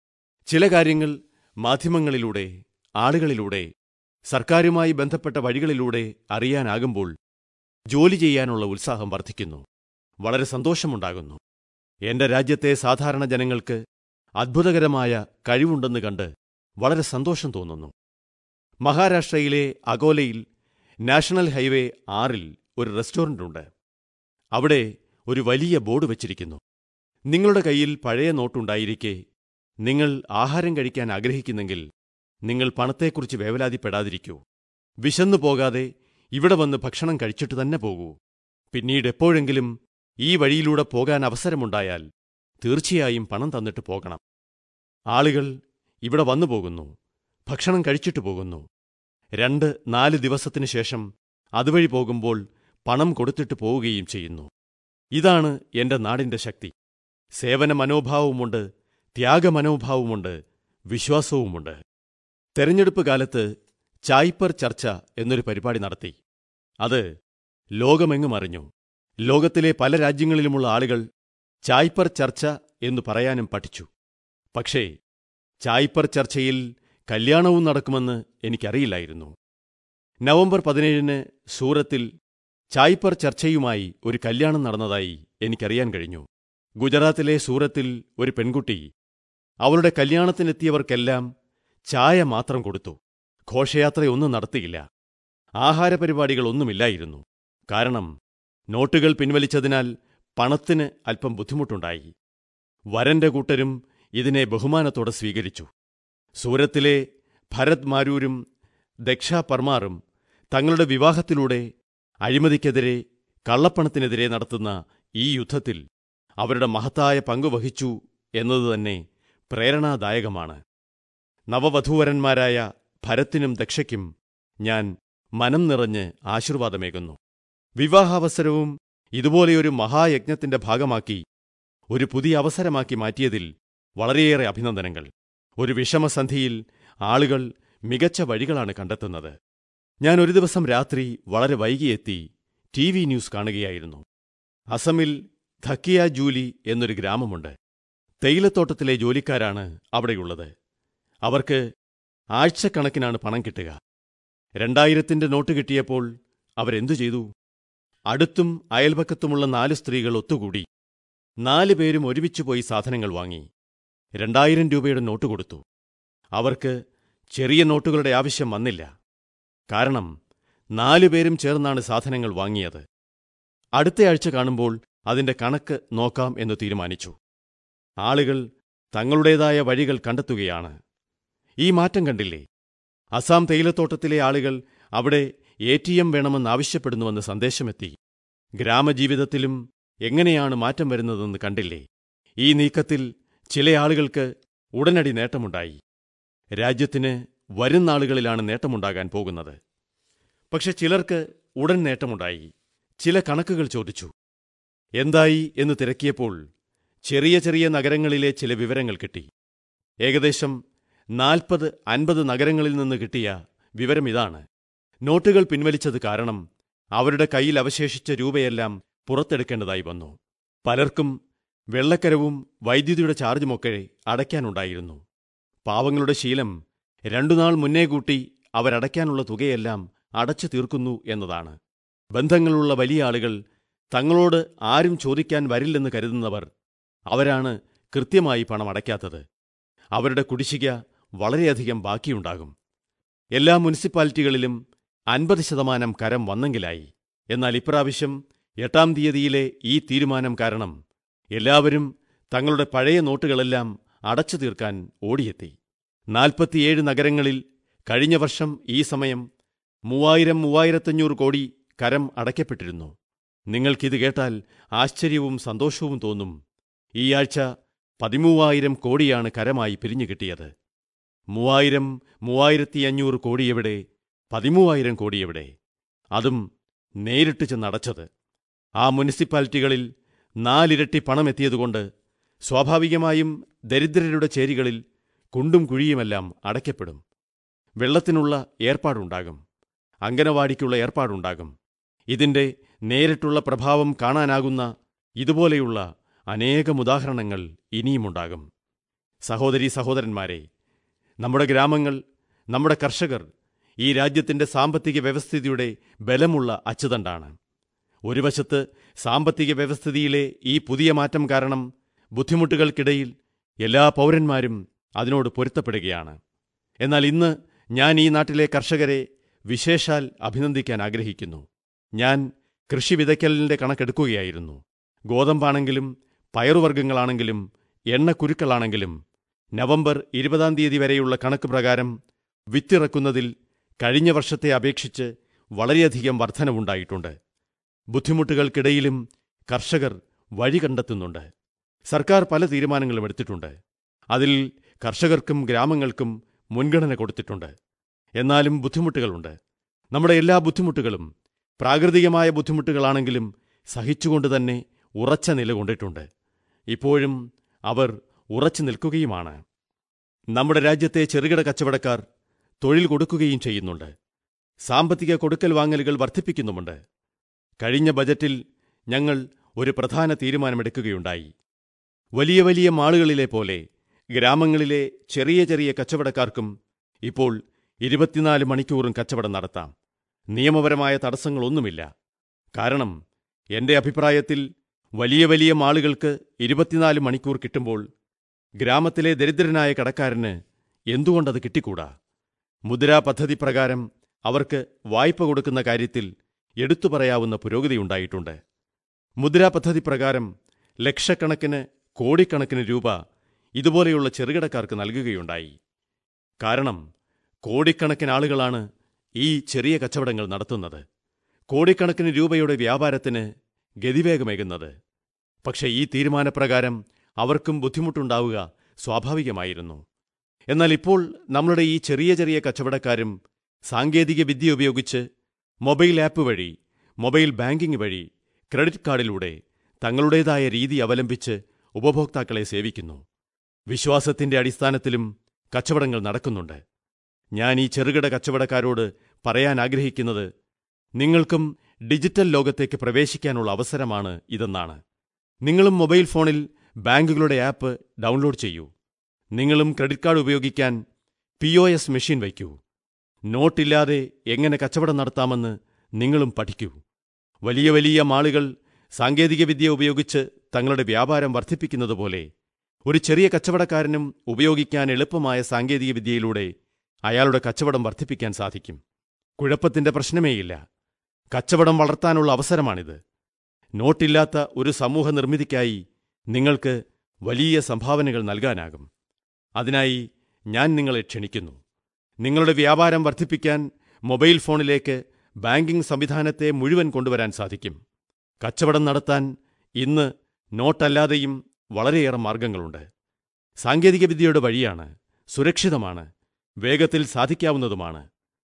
ചില കാര്യങ്ങൾ മാധ്യമങ്ങളിലൂടെ ആളുകളിലൂടെ സർക്കാരുമായി ബന്ധപ്പെട്ട വഴികളിലൂടെ അറിയാനാകുമ്പോൾ ജോലി ചെയ്യാനുള്ള ഉത്സാഹം വർദ്ധിക്കുന്നു വളരെ സന്തോഷമുണ്ടാകുന്നു എന്റെ രാജ്യത്തെ സാധാരണ ജനങ്ങൾക്ക് അദ്ഭുതകരമായ കഴിവുണ്ടെന്ന് കണ്ട് വളരെ സന്തോഷം തോന്നുന്നു മഹാരാഷ്ട്രയിലെ അകോലയിൽ നാഷണൽ ഹൈവേ ആറിൽ ഒരു റെസ്റ്റോറന്റുണ്ട് അവിടെ ഒരു വലിയ ബോർഡ് വച്ചിരിക്കുന്നു നിങ്ങളുടെ കയ്യിൽ പഴയ നോട്ടുണ്ടായിരിക്കെ നിങ്ങൾ ആഹാരം കഴിക്കാൻ ആഗ്രഹിക്കുന്നെങ്കിൽ നിങ്ങൾ പണത്തെക്കുറിച്ച് വേവലാതിപ്പെടാതിരിക്കൂ വിശന്നു പോകാതെ ഇവിടെ വന്ന് ഭക്ഷണം കഴിച്ചിട്ട് തന്നെ പോകൂ പിന്നീട് എപ്പോഴെങ്കിലും ഈ വഴിയിലൂടെ പോകാൻ അവസരമുണ്ടായാൽ തീർച്ചയായും പണം തന്നിട്ട് പോകണം ആളുകൾ ഇവിടെ വന്നു പോകുന്നു ഭക്ഷണം കഴിച്ചിട്ട് പോകുന്നു രണ്ട് നാല് ദിവസത്തിനു ശേഷം അതുവഴി പോകുമ്പോൾ പണം കൊടുത്തിട്ട് പോവുകയും ചെയ്യുന്നു ഇതാണ് എന്റെ നാടിന്റെ ശക്തി സേവന മനോഭാവവുമുണ്ട് ത്യാഗമനോഭാവവുമുണ്ട് വിശ്വാസവുമുണ്ട് തെരഞ്ഞെടുപ്പ് കാലത്ത് ചായ്പർ ചർച്ച എന്നൊരു പരിപാടി നടത്തി അത് ലോകമെങ്ങും അറിഞ്ഞു ലോകത്തിലെ പല രാജ്യങ്ങളിലുമുള്ള ആളുകൾ ചായ്പർ ചർച്ച എന്നു പറയാനും പഠിച്ചു പക്ഷേ ചായ്പർ ചർച്ചയിൽ കല്യാണവും നടക്കുമെന്ന് എനിക്കറിയില്ലായിരുന്നു നവംബർ പതിനേഴിന് സൂറത്തിൽ ചായ്പർ ചർച്ചയുമായി ഒരു കല്യാണം നടന്നതായി എനിക്കറിയാൻ കഴിഞ്ഞു ഗുജറാത്തിലെ സൂറത്തിൽ ഒരു പെൺകുട്ടി അവളുടെ കല്യാണത്തിനെത്തിയവർക്കെല്ലാം ചായ മാത്രം കൊടുത്തു ഘോഷയാത്രയൊന്നും നടത്തിയില്ല ആഹാരപരിപാടികളൊന്നുമില്ലായിരുന്നു കാരണം നോട്ടുകൾ പിൻവലിച്ചതിനാൽ പണത്തിന് അല്പം ബുദ്ധിമുട്ടുണ്ടായി വരന്റെ കൂട്ടരും ഇതിനെ ബഹുമാനത്തോടെ സ്വീകരിച്ചു സൂരത്തിലെ ഭരത് മാരൂരും ദക്ഷ പർമാറും തങ്ങളുടെ വിവാഹത്തിലൂടെ അഴിമതിക്കെതിരെ കള്ളപ്പണത്തിനെതിരെ നടത്തുന്ന ഈ യുദ്ധത്തിൽ അവരുടെ മഹത്തായ പങ്കു വഹിച്ചു എന്നതുതന്നെ പ്രേരണാദായകമാണ് നവവധൂവരന്മാരായ ഭരത്തിനും ദക്ഷയ്ക്കും ഞാൻ മനം നിറഞ്ഞ് ആശീർവാദമേകുന്നു വിവാഹാവസരവും ഇതുപോലെയൊരു മഹായജ്ഞത്തിന്റെ ഭാഗമാക്കി ഒരു പുതിയ അവസരമാക്കി മാറ്റിയതിൽ വളരെയേറെ അഭിനന്ദനങ്ങൾ ഒരു വിഷമസന്ധിയിൽ ആളുകൾ മികച്ച വഴികളാണ് കണ്ടെത്തുന്നത് ഞാൻ ഒരു ദിവസം രാത്രി വളരെ വൈകിയെത്തി ടി വി ന്യൂസ് കാണുകയായിരുന്നു അസമിൽ ധക്കിയ ജൂലി എന്നൊരു ഗ്രാമമുണ്ട് തേയിലത്തോട്ടത്തിലെ ജോലിക്കാരാണ് അവിടെയുള്ളത് അവർക്ക് ആഴ്ചക്കണക്കിനാണ് പണം കിട്ടുക രണ്ടായിരത്തിന്റെ നോട്ട് കിട്ടിയപ്പോൾ അവരെന്തു ചെയ്തു അടുത്തും അയൽപക്കത്തുമുള്ള നാല് സ്ത്രീകൾ ഒത്തുകൂടി നാല് പേരും ഒരുമിച്ചു പോയി സാധനങ്ങൾ വാങ്ങി രണ്ടായിരം രൂപയുടെ നോട്ട് കൊടുത്തു അവർക്ക് ചെറിയ നോട്ടുകളുടെ ആവശ്യം വന്നില്ല കാരണം നാലുപേരും ചേർന്നാണ് സാധനങ്ങൾ വാങ്ങിയത് അടുത്തയാഴ്ച കാണുമ്പോൾ അതിന്റെ കണക്ക് നോക്കാം എന്ന് തീരുമാനിച്ചു ആളുകൾ തങ്ങളുടേതായ വഴികൾ കണ്ടെത്തുകയാണ് ഈ മാറ്റം കണ്ടില്ലേ അസാം തേയിലത്തോട്ടത്തിലെ ആളുകൾ അവിടെ എ ടി എം വേണമെന്നാവശ്യപ്പെടുന്നുവെന്ന് സന്ദേശമെത്തി ഗ്രാമജീവിതത്തിലും എങ്ങനെയാണ് മാറ്റം വരുന്നതെന്ന് കണ്ടില്ലേ ഈ നീക്കത്തിൽ ചില ആളുകൾക്ക് ഉടനടി നേട്ടമുണ്ടായി രാജ്യത്തിന് വരും നാളുകളിലാണ് നേട്ടമുണ്ടാകാൻ പോകുന്നത് പക്ഷെ ചിലർക്ക് ഉടൻ നേട്ടമുണ്ടായി ചില കണക്കുകൾ ചോദിച്ചു എന്തായി എന്ന് തിരക്കിയപ്പോൾ ചെറിയ ചെറിയ നഗരങ്ങളിലെ ചില വിവരങ്ങൾ കിട്ടി ഏകദേശം നാൽപ്പത് അൻപത് നഗരങ്ങളിൽ നിന്ന് കിട്ടിയ വിവരമിതാണ് നോട്ടുകൾ പിൻവലിച്ചത് കാരണം അവരുടെ കയ്യിൽ അവശേഷിച്ച രൂപയെല്ലാം പുറത്തെടുക്കേണ്ടതായി വന്നു പലർക്കും വെള്ളക്കരവും വൈദ്യുതിയുടെ ചാർജുമൊക്കെ അടയ്ക്കാനുണ്ടായിരുന്നു പാവങ്ങളുടെ ശീലം രണ്ടുനാൾ മുന്നേ കൂട്ടി അവരടയ്ക്കാനുള്ള തുകയെല്ലാം അടച്ചു തീർക്കുന്നു എന്നതാണ് ബന്ധങ്ങളുള്ള വലിയ ആളുകൾ തങ്ങളോട് ആരും ചോദിക്കാൻ വരില്ലെന്ന് കരുതുന്നവർ അവരാണ് കൃത്യമായി പണം അടയ്ക്കാത്തത് അവരുടെ കുടിശ്ശിക വളരെയധികം ബാക്കിയുണ്ടാകും എല്ലാ മുനിസിപ്പാലിറ്റികളിലും അൻപത് ശതമാനം കരം വന്നെങ്കിലായി എന്നാൽ ഇപ്രാവശ്യം എട്ടാം തീയതിയിലെ ഈ തീരുമാനം കാരണം എല്ലാവരും തങ്ങളുടെ പഴയ നോട്ടുകളെല്ലാം അടച്ചു തീർക്കാൻ ഓടിയെത്തി നാൽപ്പത്തിയേഴ് നഗരങ്ങളിൽ കഴിഞ്ഞ വർഷം ഈ സമയം മൂവായിരം മൂവായിരത്തഞ്ഞൂറ് കോടി കരം അടയ്ക്കപ്പെട്ടിരുന്നു നിങ്ങൾക്കിത് കേട്ടാൽ ആശ്ചര്യവും സന്തോഷവും തോന്നും ഈ ആഴ്ച പതിമൂവായിരം കോടിയാണ് കരമായി പിരിഞ്ഞു കിട്ടിയത് മൂവായിരം മൂവായിരത്തി അഞ്ഞൂറ് കോടി എവിടെ പതിമൂവായിരം കോടി എവിടെ അതും നേരിട്ട് ചെന്നടച്ചത് ആ മുനിസിപ്പാലിറ്റികളിൽ നാലിരട്ടി പണമെത്തിയതുകൊണ്ട് സ്വാഭാവികമായും ദരിദ്രരുടെ ചേരികളിൽ കുണ്ടും കുഴിയുമെല്ലാം അടയ്ക്കപ്പെടും വെള്ളത്തിനുള്ള ഏർപ്പാടുണ്ടാകും അങ്കനവാടിക്കുള്ള ഏർപ്പാടുണ്ടാകും ഇതിന്റെ നേരിട്ടുള്ള പ്രഭാവം കാണാനാകുന്ന ഇതുപോലെയുള്ള അനേകം ഉദാഹരണങ്ങൾ ഇനിയുമുണ്ടാകും സഹോദരീ സഹോദരന്മാരെ നമ്മുടെ ഗ്രാമങ്ങൾ നമ്മുടെ കർഷകർ ഈ രാജ്യത്തിന്റെ സാമ്പത്തിക വ്യവസ്ഥിതിയുടെ ബലമുള്ള അച്ചുതണ്ടാണ് ഒരു വശത്ത് സാമ്പത്തിക വ്യവസ്ഥിതിയിലെ ഈ പുതിയ മാറ്റം കാരണം ബുദ്ധിമുട്ടുകൾക്കിടയിൽ എല്ലാ പൗരന്മാരും അതിനോട് പൊരുത്തപ്പെടുകയാണ് എന്നാൽ ഇന്ന് ഞാൻ ഈ നാട്ടിലെ കർഷകരെ വിശേഷാൽ അഭിനന്ദിക്കാൻ ആഗ്രഹിക്കുന്നു ഞാൻ കൃഷി വിതയ്ക്കലിന്റെ കണക്കെടുക്കുകയായിരുന്നു ഗോതമ്പാണെങ്കിലും പയറുവർഗ്ഗങ്ങളാണെങ്കിലും എണ്ണക്കുരുക്കളാണെങ്കിലും നവംബർ ഇരുപതാം തീയതി വരെയുള്ള കണക്ക് പ്രകാരം വിത്തിറക്കുന്നതിൽ കഴിഞ്ഞ വർഷത്തെ അപേക്ഷിച്ച് വളരെയധികം വർധനവുണ്ടായിട്ടുണ്ട് ബുദ്ധിമുട്ടുകൾക്കിടയിലും കർഷകർ വഴി കണ്ടെത്തുന്നുണ്ട് സർക്കാർ പല തീരുമാനങ്ങളും എടുത്തിട്ടുണ്ട് അതിൽ കർഷകർക്കും ഗ്രാമങ്ങൾക്കും മുൻഗണന കൊടുത്തിട്ടുണ്ട് എന്നാലും ബുദ്ധിമുട്ടുകളുണ്ട് നമ്മുടെ എല്ലാ ബുദ്ധിമുട്ടുകളും പ്രാകൃതികമായ ബുദ്ധിമുട്ടുകളാണെങ്കിലും സഹിച്ചുകൊണ്ട് തന്നെ ഉറച്ച നിലകൊണ്ടിട്ടുണ്ട് ഇപ്പോഴും അവർ ഉറച്ചു നിൽക്കുകയുമാണ് നമ്മുടെ രാജ്യത്തെ ചെറുകിട കച്ചവടക്കാർ തൊഴിൽ കൊടുക്കുകയും ചെയ്യുന്നുണ്ട് സാമ്പത്തിക കൊടുക്കൽ വാങ്ങലുകൾ വർദ്ധിപ്പിക്കുന്നുമുണ്ട് കഴിഞ്ഞ ബജറ്റിൽ ഞങ്ങൾ ഒരു പ്രധാന തീരുമാനമെടുക്കുകയുണ്ടായി വലിയ വലിയ മാളുകളിലെ പോലെ ഗ്രാമങ്ങളിലെ ചെറിയ ചെറിയ കച്ചവടക്കാർക്കും ഇപ്പോൾ ഇരുപത്തിനാല് മണിക്കൂറും കച്ചവടം നടത്താം നിയമപരമായ തടസ്സങ്ങളൊന്നുമില്ല കാരണം എന്റെ അഭിപ്രായത്തിൽ വലിയ വലിയ മാളുകൾക്ക് ഇരുപത്തിനാല് മണിക്കൂർ കിട്ടുമ്പോൾ ഗ്രാമത്തിലെ ദരിദ്രനായ കടക്കാരന് എന്തുകൊണ്ടത് കിട്ടിക്കൂടാ മുദ്രാ പദ്ധതി പ്രകാരം അവർക്ക് വായ്പ കൊടുക്കുന്ന കാര്യത്തിൽ എടുത്തു പറയാവുന്ന പുരോഗതിയുണ്ടായിട്ടുണ്ട് മുദ്രാ പദ്ധതി പ്രകാരം ലക്ഷക്കണക്കിന് കോടിക്കണക്കിന് രൂപ ഇതുപോലെയുള്ള ചെറുകിടക്കാർക്ക് നൽകുകയുണ്ടായി കാരണം കോടിക്കണക്കിന് ആളുകളാണ് ഈ ചെറിയ കച്ചവടങ്ങൾ നടത്തുന്നത് കോടിക്കണക്കിന് രൂപയുടെ വ്യാപാരത്തിന് ഗതിവേഗമേകുന്നത് പക്ഷേ ഈ തീരുമാനപ്രകാരം അവർക്കും ബുദ്ധിമുട്ടുണ്ടാവുക സ്വാഭാവികമായിരുന്നു എന്നാൽ ഇപ്പോൾ നമ്മളുടെ ഈ ചെറിയ ചെറിയ കച്ചവടക്കാരും സാങ്കേതിക വിദ്യ ഉപയോഗിച്ച് മൊബൈൽ ആപ്പ് വഴി മൊബൈൽ ബാങ്കിംഗ് വഴി ക്രെഡിറ്റ് കാർഡിലൂടെ തങ്ങളുടേതായ രീതി അവലംബിച്ച് ഉപഭോക്താക്കളെ സേവിക്കുന്നു വിശ്വാസത്തിന്റെ അടിസ്ഥാനത്തിലും കച്ചവടങ്ങൾ നടക്കുന്നുണ്ട് ഞാൻ ഈ ചെറുകിട കച്ചവടക്കാരോട് പറയാൻ ആഗ്രഹിക്കുന്നത് നിങ്ങൾക്കും ഡിജിറ്റൽ ലോകത്തേക്ക് പ്രവേശിക്കാനുള്ള അവസരമാണ് ഇതെന്നാണ് നിങ്ങളും മൊബൈൽ ഫോണിൽ ബാങ്കുകളുടെ ആപ്പ് ഡൗൺലോഡ് ചെയ്യൂ നിങ്ങളും ക്രെഡിറ്റ് കാർഡ് ഉപയോഗിക്കാൻ പി ഒ എസ് മെഷീൻ വയ്ക്കൂ നോട്ടില്ലാതെ എങ്ങനെ കച്ചവടം നടത്താമെന്ന് നിങ്ങളും പഠിക്കൂ വലിയ വലിയ മാളുകൾ സാങ്കേതികവിദ്യ ഉപയോഗിച്ച് തങ്ങളുടെ വ്യാപാരം വർദ്ധിപ്പിക്കുന്നതുപോലെ ഒരു ചെറിയ കച്ചവടക്കാരനും ഉപയോഗിക്കാൻ എളുപ്പമായ സാങ്കേതികവിദ്യയിലൂടെ അയാളുടെ കച്ചവടം വർദ്ധിപ്പിക്കാൻ സാധിക്കും കുഴപ്പത്തിന്റെ പ്രശ്നമേയില്ല കച്ചവടം വളർത്താനുള്ള അവസരമാണിത് നോട്ടില്ലാത്ത ഒരു സമൂഹ നിർമ്മിതിക്കായി നിങ്ങൾക്ക് വലിയ സംഭാവനകൾ നൽകാനാകും അതിനായി ഞാൻ നിങ്ങളെ ക്ഷണിക്കുന്നു നിങ്ങളുടെ വ്യാപാരം വർദ്ധിപ്പിക്കാൻ മൊബൈൽ ഫോണിലേക്ക് ബാങ്കിംഗ് സംവിധാനത്തെ മുഴുവൻ കൊണ്ടുവരാൻ സാധിക്കും കച്ചവടം നടത്താൻ ഇന്ന് നോട്ടല്ലാതെയും വളരെയേറെ മാർഗങ്ങളുണ്ട് സാങ്കേതികവിദ്യയുടെ വഴിയാണ് സുരക്ഷിതമാണ് വേഗത്തിൽ സാധിക്കാവുന്നതുമാണ്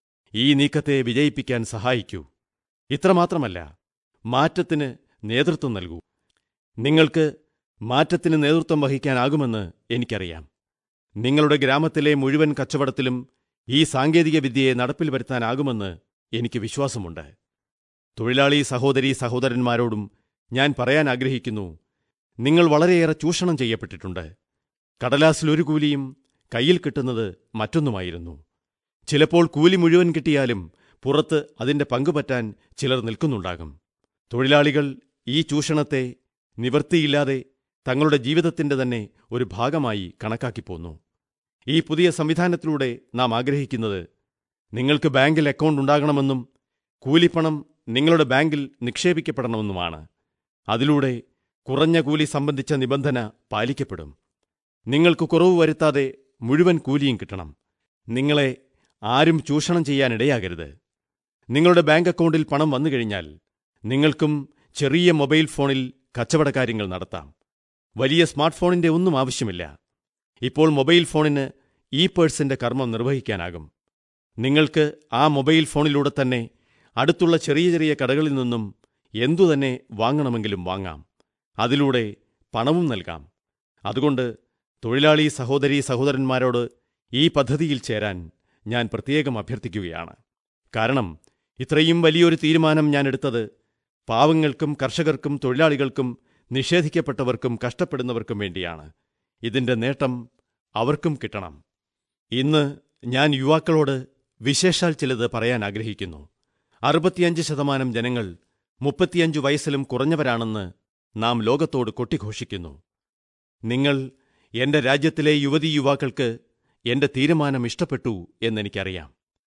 ഈ നീക്കത്തെ വിജയിപ്പിക്കാൻ സഹായിക്കൂ ഇത്രമാത്രമല്ല മാറ്റത്തിന് നേതൃത്വം നൽകൂ നിങ്ങൾക്ക് മാറ്റത്തിന് നേതൃത്വം വഹിക്കാനാകുമെന്ന് എനിക്കറിയാം നിങ്ങളുടെ ഗ്രാമത്തിലെ മുഴുവൻ കച്ചവടത്തിലും ഈ സാങ്കേതികവിദ്യയെ നടപ്പിൽ വരുത്താനാകുമെന്ന് എനിക്ക് വിശ്വാസമുണ്ട് തൊഴിലാളി സഹോദരീ സഹോദരന്മാരോടും ഞാൻ പറയാൻ ആഗ്രഹിക്കുന്നു നിങ്ങൾ വളരെയേറെ ചൂഷണം ചെയ്യപ്പെട്ടിട്ടുണ്ട് കടലാസിലൊരു കൂലിയും കയ്യിൽ കിട്ടുന്നത് മറ്റൊന്നുമായിരുന്നു ചിലപ്പോൾ കൂലി മുഴുവൻ കിട്ടിയാലും പുറത്ത് അതിന്റെ പങ്കുപറ്റാൻ ചിലർ നിൽക്കുന്നുണ്ടാകും തൊഴിലാളികൾ ഈ ചൂഷണത്തെ നിവൃത്തിയില്ലാതെ തങ്ങളുടെ ജീവിതത്തിന്റെ തന്നെ ഒരു ഭാഗമായി കണക്കാക്കിപ്പോന്നു ഈ പുതിയ സംവിധാനത്തിലൂടെ നാം ആഗ്രഹിക്കുന്നത് നിങ്ങൾക്ക് ബാങ്കിൽ അക്കൗണ്ട് ഉണ്ടാകണമെന്നും കൂലിപ്പണം നിങ്ങളുടെ ബാങ്കിൽ നിക്ഷേപിക്കപ്പെടണമെന്നുമാണ് അതിലൂടെ കുറഞ്ഞ കൂലി സംബന്ധിച്ച നിബന്ധന പാലിക്കപ്പെടും നിങ്ങൾക്ക് കുറവ് വരുത്താതെ മുഴുവൻ കൂലിയും കിട്ടണം നിങ്ങളെ ആരും ചൂഷണം ചെയ്യാനിടയാകരുത് നിങ്ങളുടെ ബാങ്ക് അക്കൗണ്ടിൽ പണം വന്നുകഴിഞ്ഞാൽ നിങ്ങൾക്കും ചെറിയ മൊബൈൽ ഫോണിൽ കച്ചവടകാര്യങ്ങൾ നടത്താം വലിയ സ്മാർട്ട് ഫോണിന്റെ ഒന്നും ആവശ്യമില്ല ഇപ്പോൾ മൊബൈൽ ഫോണിന് ഇ പേഴ്സിന്റെ കർമ്മം നിർവഹിക്കാനാകും നിങ്ങൾക്ക് ആ മൊബൈൽ ഫോണിലൂടെ തന്നെ അടുത്തുള്ള ചെറിയ ചെറിയ കടകളിൽ നിന്നും എന്തുതന്നെ വാങ്ങണമെങ്കിലും വാങ്ങാം അതിലൂടെ പണവും നൽകാം അതുകൊണ്ട് തൊഴിലാളി സഹോദരീ സഹോദരന്മാരോട് ഈ പദ്ധതിയിൽ ചേരാൻ ഞാൻ പ്രത്യേകം അഭ്യർത്ഥിക്കുകയാണ് കാരണം ഇത്രയും വലിയൊരു തീരുമാനം ഞാൻ എടുത്തത് പാവങ്ങൾക്കും കർഷകർക്കും തൊഴിലാളികൾക്കും നിഷേധിക്കപ്പെട്ടവർക്കും കഷ്ടപ്പെടുന്നവർക്കും വേണ്ടിയാണ് ഇതിന്റെ നേട്ടം അവർക്കും കിട്ടണം ഇന്ന് ഞാൻ യുവാക്കളോട് വിശേഷാൽ ചിലത് പറയാൻ ആഗ്രഹിക്കുന്നു അറുപത്തിയഞ്ച് ശതമാനം ജനങ്ങൾ മുപ്പത്തിയഞ്ചു വയസ്സിലും കുറഞ്ഞവരാണെന്ന് നാം ലോകത്തോട് കൊട്ടിഘോഷിക്കുന്നു നിങ്ങൾ എന്റെ രാജ്യത്തിലെ യുവതീ യുവാക്കൾക്ക് എന്റെ തീരുമാനം ഇഷ്ടപ്പെട്ടു എന്നെനിക്കറിയാം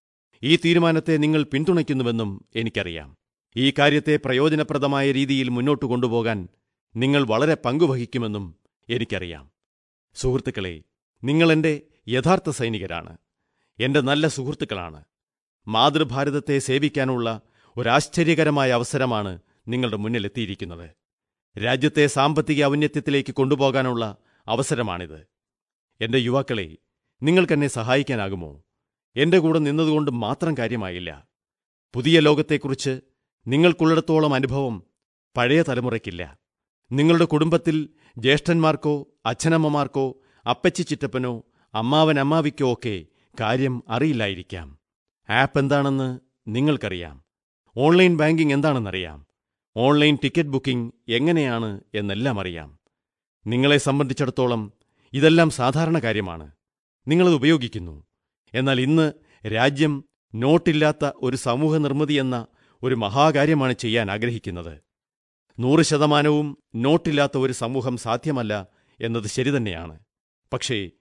ഈ തീരുമാനത്തെ നിങ്ങൾ പിന്തുണയ്ക്കുന്നുവെന്നും എനിക്കറിയാം ഈ കാര്യത്തെ പ്രയോജനപ്രദമായ രീതിയിൽ മുന്നോട്ടു കൊണ്ടുപോകാൻ നിങ്ങൾ വളരെ പങ്കുവഹിക്കുമെന്നും എനിക്കറിയാം സുഹൃത്തുക്കളെ നിങ്ങളെന്റെ യഥാർത്ഥ സൈനികരാണ് എന്റെ നല്ല സുഹൃത്തുക്കളാണ് മാതൃഭാരതത്തെ സേവിക്കാനുള്ള ഒരാശ്ചര്യകരമായ അവസരമാണ് നിങ്ങളുടെ മുന്നിലെത്തിയിരിക്കുന്നത് രാജ്യത്തെ സാമ്പത്തിക ഔന്നത്യത്തിലേക്ക് കൊണ്ടുപോകാനുള്ള അവസരമാണിത് എന്റെ യുവാക്കളെ നിങ്ങൾക്കെന്നെ സഹായിക്കാനാകുമോ എന്റെ കൂടെ നിന്നതുകൊണ്ട് മാത്രം കാര്യമായില്ല പുതിയ ലോകത്തെക്കുറിച്ച് നിങ്ങൾക്കുള്ളിടത്തോളം അനുഭവം പഴയ തലമുറയ്ക്കില്ല നിങ്ങളുടെ കുടുംബത്തിൽ ജ്യേഷ്ഠന്മാർക്കോ അച്ഛനമ്മമാർക്കോ അപ്പച്ചി ചിറ്റപ്പനോ അമ്മാവൻ അമ്മാവിക്കോ ഒക്കെ കാര്യം അറിയില്ലായിരിക്കാം ആപ്പ് എന്താണെന്ന് നിങ്ങൾക്കറിയാം ഓൺലൈൻ ബാങ്കിംഗ് എന്താണെന്നറിയാം ഓൺലൈൻ ടിക്കറ്റ് ബുക്കിംഗ് എങ്ങനെയാണ് എന്നെല്ലാം അറിയാം നിങ്ങളെ സംബന്ധിച്ചിടത്തോളം ഇതെല്ലാം സാധാരണ കാര്യമാണ് നിങ്ങളത് ഉപയോഗിക്കുന്നു എന്നാൽ ഇന്ന് രാജ്യം നോട്ടില്ലാത്ത ഒരു സമൂഹ നിർമ്മിതി എന്ന ഒരു മഹാകാര്യമാണ് ചെയ്യാൻ ആഗ്രഹിക്കുന്നത് നൂറ് ശതമാനവും നോട്ടില്ലാത്ത ഒരു സമൂഹം സാധ്യമല്ല എന്നത് ശരിതന്നെയാണ് പക്ഷേ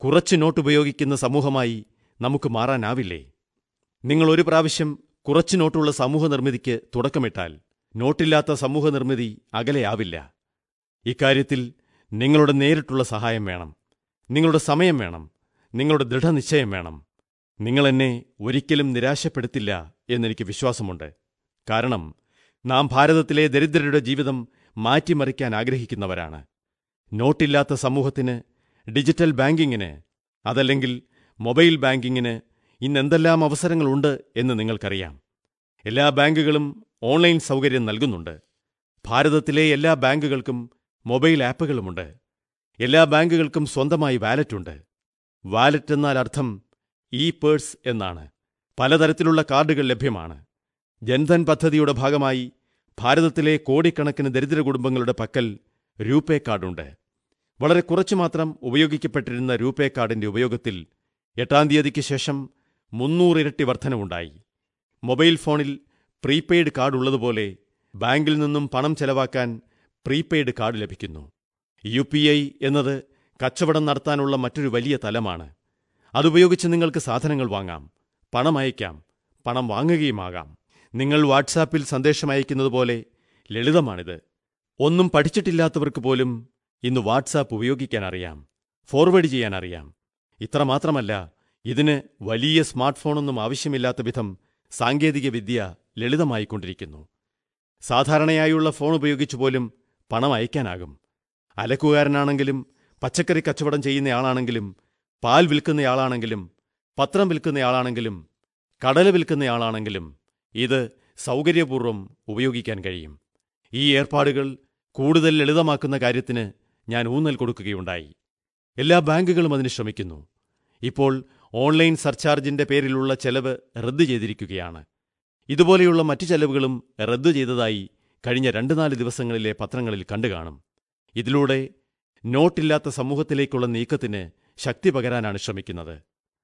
കുറച്ച് നോട്ട് ഉപയോഗിക്കുന്ന സമൂഹമായി നമുക്ക് മാറാനാവില്ലേ നിങ്ങൾ ഒരു പ്രാവശ്യം കുറച്ച് നോട്ടുള്ള സമൂഹ നിർമ്മിതിക്ക് തുടക്കമിട്ടാൽ നോട്ടില്ലാത്ത സമൂഹ നിർമ്മിതി അകലെയാവില്ല ഇക്കാര്യത്തിൽ നിങ്ങളുടെ നേരിട്ടുള്ള സഹായം വേണം നിങ്ങളുടെ സമയം വേണം നിങ്ങളുടെ ദൃഢനിശ്ചയം വേണം നിങ്ങളെന്നെ ഒരിക്കലും നിരാശപ്പെടുത്തില്ല എന്നെനിക്ക് വിശ്വാസമുണ്ട് കാരണം നാം ഭാരതത്തിലെ ദരിദ്രരുടെ ജീവിതം മാറ്റിമറിക്കാൻ ആഗ്രഹിക്കുന്നവരാണ് നോട്ടില്ലാത്ത സമൂഹത്തിന് ഡിജിറ്റൽ ബാങ്കിങ്ങിന് അതല്ലെങ്കിൽ മൊബൈൽ ബാങ്കിങ്ങിന് ഇന്നെന്തെല്ലാം അവസരങ്ങളുണ്ട് എന്ന് നിങ്ങൾക്കറിയാം എല്ലാ ബാങ്കുകളും ഓൺലൈൻ സൗകര്യം നൽകുന്നുണ്ട് ഭാരതത്തിലെ എല്ലാ ബാങ്കുകൾക്കും മൊബൈൽ ആപ്പുകളുമുണ്ട് എല്ലാ ബാങ്കുകൾക്കും സ്വന്തമായി വാലറ്റുണ്ട് വാലറ്റ് എന്നാൽ അർത്ഥം ഇ പേഴ്സ് എന്നാണ് പലതരത്തിലുള്ള കാർഡുകൾ ലഭ്യമാണ് ജൻധൻ പദ്ധതിയുടെ ഭാഗമായി ഭാരതത്തിലെ കോടിക്കണക്കിന് ദരിദ്ര കുടുംബങ്ങളുടെ പക്കൽ രൂപേ കാർഡുണ്ട് വളരെ കുറച്ചു മാത്രം ഉപയോഗിക്കപ്പെട്ടിരുന്ന രൂപേ കാർഡിന്റെ ഉപയോഗത്തിൽ എട്ടാം തീയതിക്ക് ശേഷം മുന്നൂറിരട്ടി വർധനവുണ്ടായി മൊബൈൽ ഫോണിൽ പ്രീപെയ്ഡ് കാർഡ് ഉള്ളതുപോലെ ബാങ്കിൽ നിന്നും പണം ചെലവാക്കാൻ പ്രീപെയ്ഡ് കാർഡ് ലഭിക്കുന്നു യു പി ഐ എന്നത് കച്ചവടം നടത്താനുള്ള മറ്റൊരു വലിയ തലമാണ് അതുപയോഗിച്ച് നിങ്ങൾക്ക് സാധനങ്ങൾ വാങ്ങാം പണം അയക്കാം പണം വാങ്ങുകയുമാകാം നിങ്ങൾ വാട്സാപ്പിൽ സന്ദേശം അയക്കുന്നതുപോലെ ലളിതമാണിത് ഒന്നും പഠിച്ചിട്ടില്ലാത്തവർക്ക് പോലും ഇന്ന് വാട്സാപ്പ് ഉപയോഗിക്കാൻ അറിയാം ഫോർവേഡ് ചെയ്യാൻ അറിയാം ഇത്രമാത്രമല്ല ഇതിന് വലിയ സ്മാർട്ട് ഫോണൊന്നും ആവശ്യമില്ലാത്ത വിധം സാങ്കേതികവിദ്യ ലളിതമായിക്കൊണ്ടിരിക്കുന്നു സാധാരണയായുള്ള ഫോൺ ഉപയോഗിച്ചു പോലും പണം അയക്കാനാകും അലക്കുകാരനാണെങ്കിലും പച്ചക്കറി കച്ചവടം ചെയ്യുന്നയാളാണെങ്കിലും പാൽ വിൽക്കുന്നയാളാണെങ്കിലും പത്രം വിൽക്കുന്നയാളാണെങ്കിലും കടല വിൽക്കുന്നയാളാണെങ്കിലും ഇത് സൗകര്യപൂർവ്വം ഉപയോഗിക്കാൻ കഴിയും ഈ ഏർപ്പാടുകൾ കൂടുതൽ ലളിതമാക്കുന്ന കാര്യത്തിന് ഞാൻ ഊന്നൽ കൊടുക്കുകയുണ്ടായി എല്ലാ ബാങ്കുകളും അതിന് ശ്രമിക്കുന്നു ഇപ്പോൾ ഓൺലൈൻ സർചാർജിന്റെ പേരിലുള്ള ചെലവ് റദ്ദു ചെയ്തിരിക്കുകയാണ് ഇതുപോലെയുള്ള മറ്റു ചെലവുകളും റദ്ദു ചെയ്തതായി കഴിഞ്ഞ രണ്ടു നാല് ദിവസങ്ങളിലെ പത്രങ്ങളിൽ കണ്ടുകാണും ഇതിലൂടെ നോട്ടില്ലാത്ത സമൂഹത്തിലേക്കുള്ള നീക്കത്തിന് ശക്തി പകരാനാണ് ശ്രമിക്കുന്നത്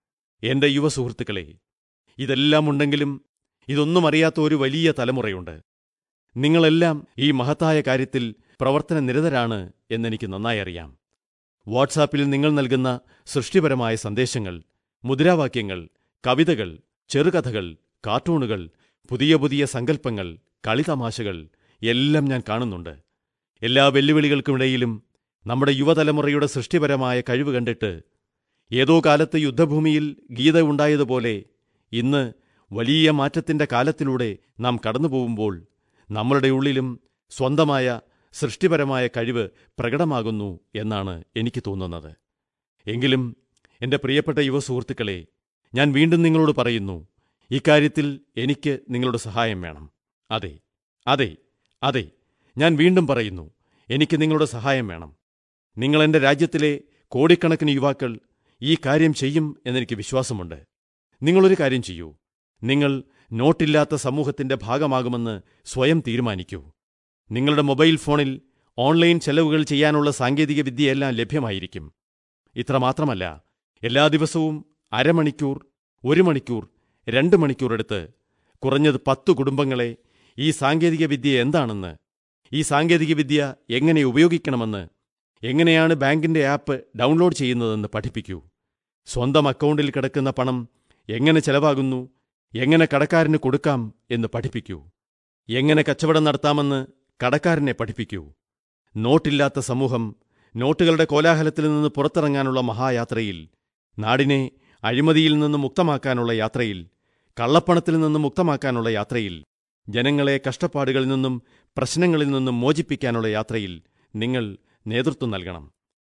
എന്റെ യുവ സുഹൃത്തുക്കളെ ഇതെല്ലാം ഉണ്ടെങ്കിലും ഇതൊന്നും അറിയാത്ത ഒരു വലിയ തലമുറയുണ്ട് നിങ്ങളെല്ലാം ഈ മഹത്തായ കാര്യത്തിൽ പ്രവർത്തന നിരതരാണ് എന്നെനിക്ക് നന്നായി അറിയാം വാട്സാപ്പിൽ നിങ്ങൾ നൽകുന്ന സൃഷ്ടിപരമായ സന്ദേശങ്ങൾ മുദ്രാവാക്യങ്ങൾ കവിതകൾ ചെറുകഥകൾ കാർട്ടൂണുകൾ പുതിയ പുതിയ സങ്കല്പങ്ങൾ കളിതമാശകൾ എല്ലാം ഞാൻ കാണുന്നുണ്ട് എല്ലാ വെല്ലുവിളികൾക്കുമിടയിലും നമ്മുടെ യുവതലമുറയുടെ സൃഷ്ടിപരമായ കഴിവ് കണ്ടിട്ട് ഏതോ കാലത്ത് യുദ്ധഭൂമിയിൽ ഗീത ഉണ്ടായതുപോലെ ഇന്ന് വലിയ മാറ്റത്തിന്റെ കാലത്തിലൂടെ നാം കടന്നുപോകുമ്പോൾ നമ്മളുടെ ഉള്ളിലും സ്വന്തമായ സൃഷ്ടിപരമായ കഴിവ് പ്രകടമാകുന്നു എന്നാണ് എനിക്ക് തോന്നുന്നത് എങ്കിലും എന്റെ പ്രിയപ്പെട്ട യുവ സുഹൃത്തുക്കളെ ഞാൻ വീണ്ടും നിങ്ങളോട് പറയുന്നു ഇക്കാര്യത്തിൽ എനിക്ക് നിങ്ങളുടെ സഹായം വേണം അതെ അതെ അതെ ഞാൻ വീണ്ടും പറയുന്നു എനിക്ക് നിങ്ങളുടെ സഹായം വേണം നിങ്ങൾ എന്റെ രാജ്യത്തിലെ കോടിക്കണക്കിന് യുവാക്കൾ ഈ കാര്യം ചെയ്യും എന്നെനിക്ക് വിശ്വാസമുണ്ട് നിങ്ങളൊരു കാര്യം ചെയ്യൂ നിങ്ങൾ നോട്ടില്ലാത്ത സമൂഹത്തിന്റെ ഭാഗമാകുമെന്ന് സ്വയം തീരുമാനിക്കൂ നിങ്ങളുടെ മൊബൈൽ ഫോണിൽ ഓൺലൈൻ ചെലവുകൾ ചെയ്യാനുള്ള സാങ്കേതികവിദ്യയെല്ലാം ലഭ്യമായിരിക്കും ഇത്രമാത്രമല്ല എല്ലാ ദിവസവും അരമണിക്കൂർ ഒരു മണിക്കൂർ രണ്ട് മണിക്കൂർ എടുത്ത് കുറഞ്ഞത് പത്തു കുടുംബങ്ങളെ ഈ സാങ്കേതികവിദ്യ എന്താണെന്ന് ഈ സാങ്കേതികവിദ്യ എങ്ങനെ ഉപയോഗിക്കണമെന്ന് എങ്ങനെയാണ് ബാങ്കിന്റെ ആപ്പ് ഡൗൺലോഡ് ചെയ്യുന്നതെന്ന് പഠിപ്പിക്കൂ സ്വന്തം അക്കൗണ്ടിൽ കിടക്കുന്ന പണം എങ്ങനെ ചെലവാകുന്നു എങ്ങനെ കടക്കാരന് കൊടുക്കാം എന്ന് പഠിപ്പിക്കൂ എങ്ങനെ കച്ചവടം നടത്താമെന്ന് കടക്കാരനെ പഠിപ്പിക്കൂ നോട്ടില്ലാത്ത സമൂഹം നോട്ടുകളുടെ കോലാഹലത്തിൽ നിന്ന് പുറത്തിറങ്ങാനുള്ള മഹായാത്രയിൽ നാടിനെ അഴിമതിയിൽ നിന്ന് മുക്തമാക്കാനുള്ള യാത്രയിൽ കള്ളപ്പണത്തിൽ നിന്ന് മുക്തമാക്കാനുള്ള യാത്രയിൽ ജനങ്ങളെ കഷ്ടപ്പാടുകളിൽ നിന്നും പ്രശ്നങ്ങളിൽ നിന്നും മോചിപ്പിക്കാനുള്ള യാത്രയിൽ നിങ്ങൾ നേതൃത്വം നൽകണം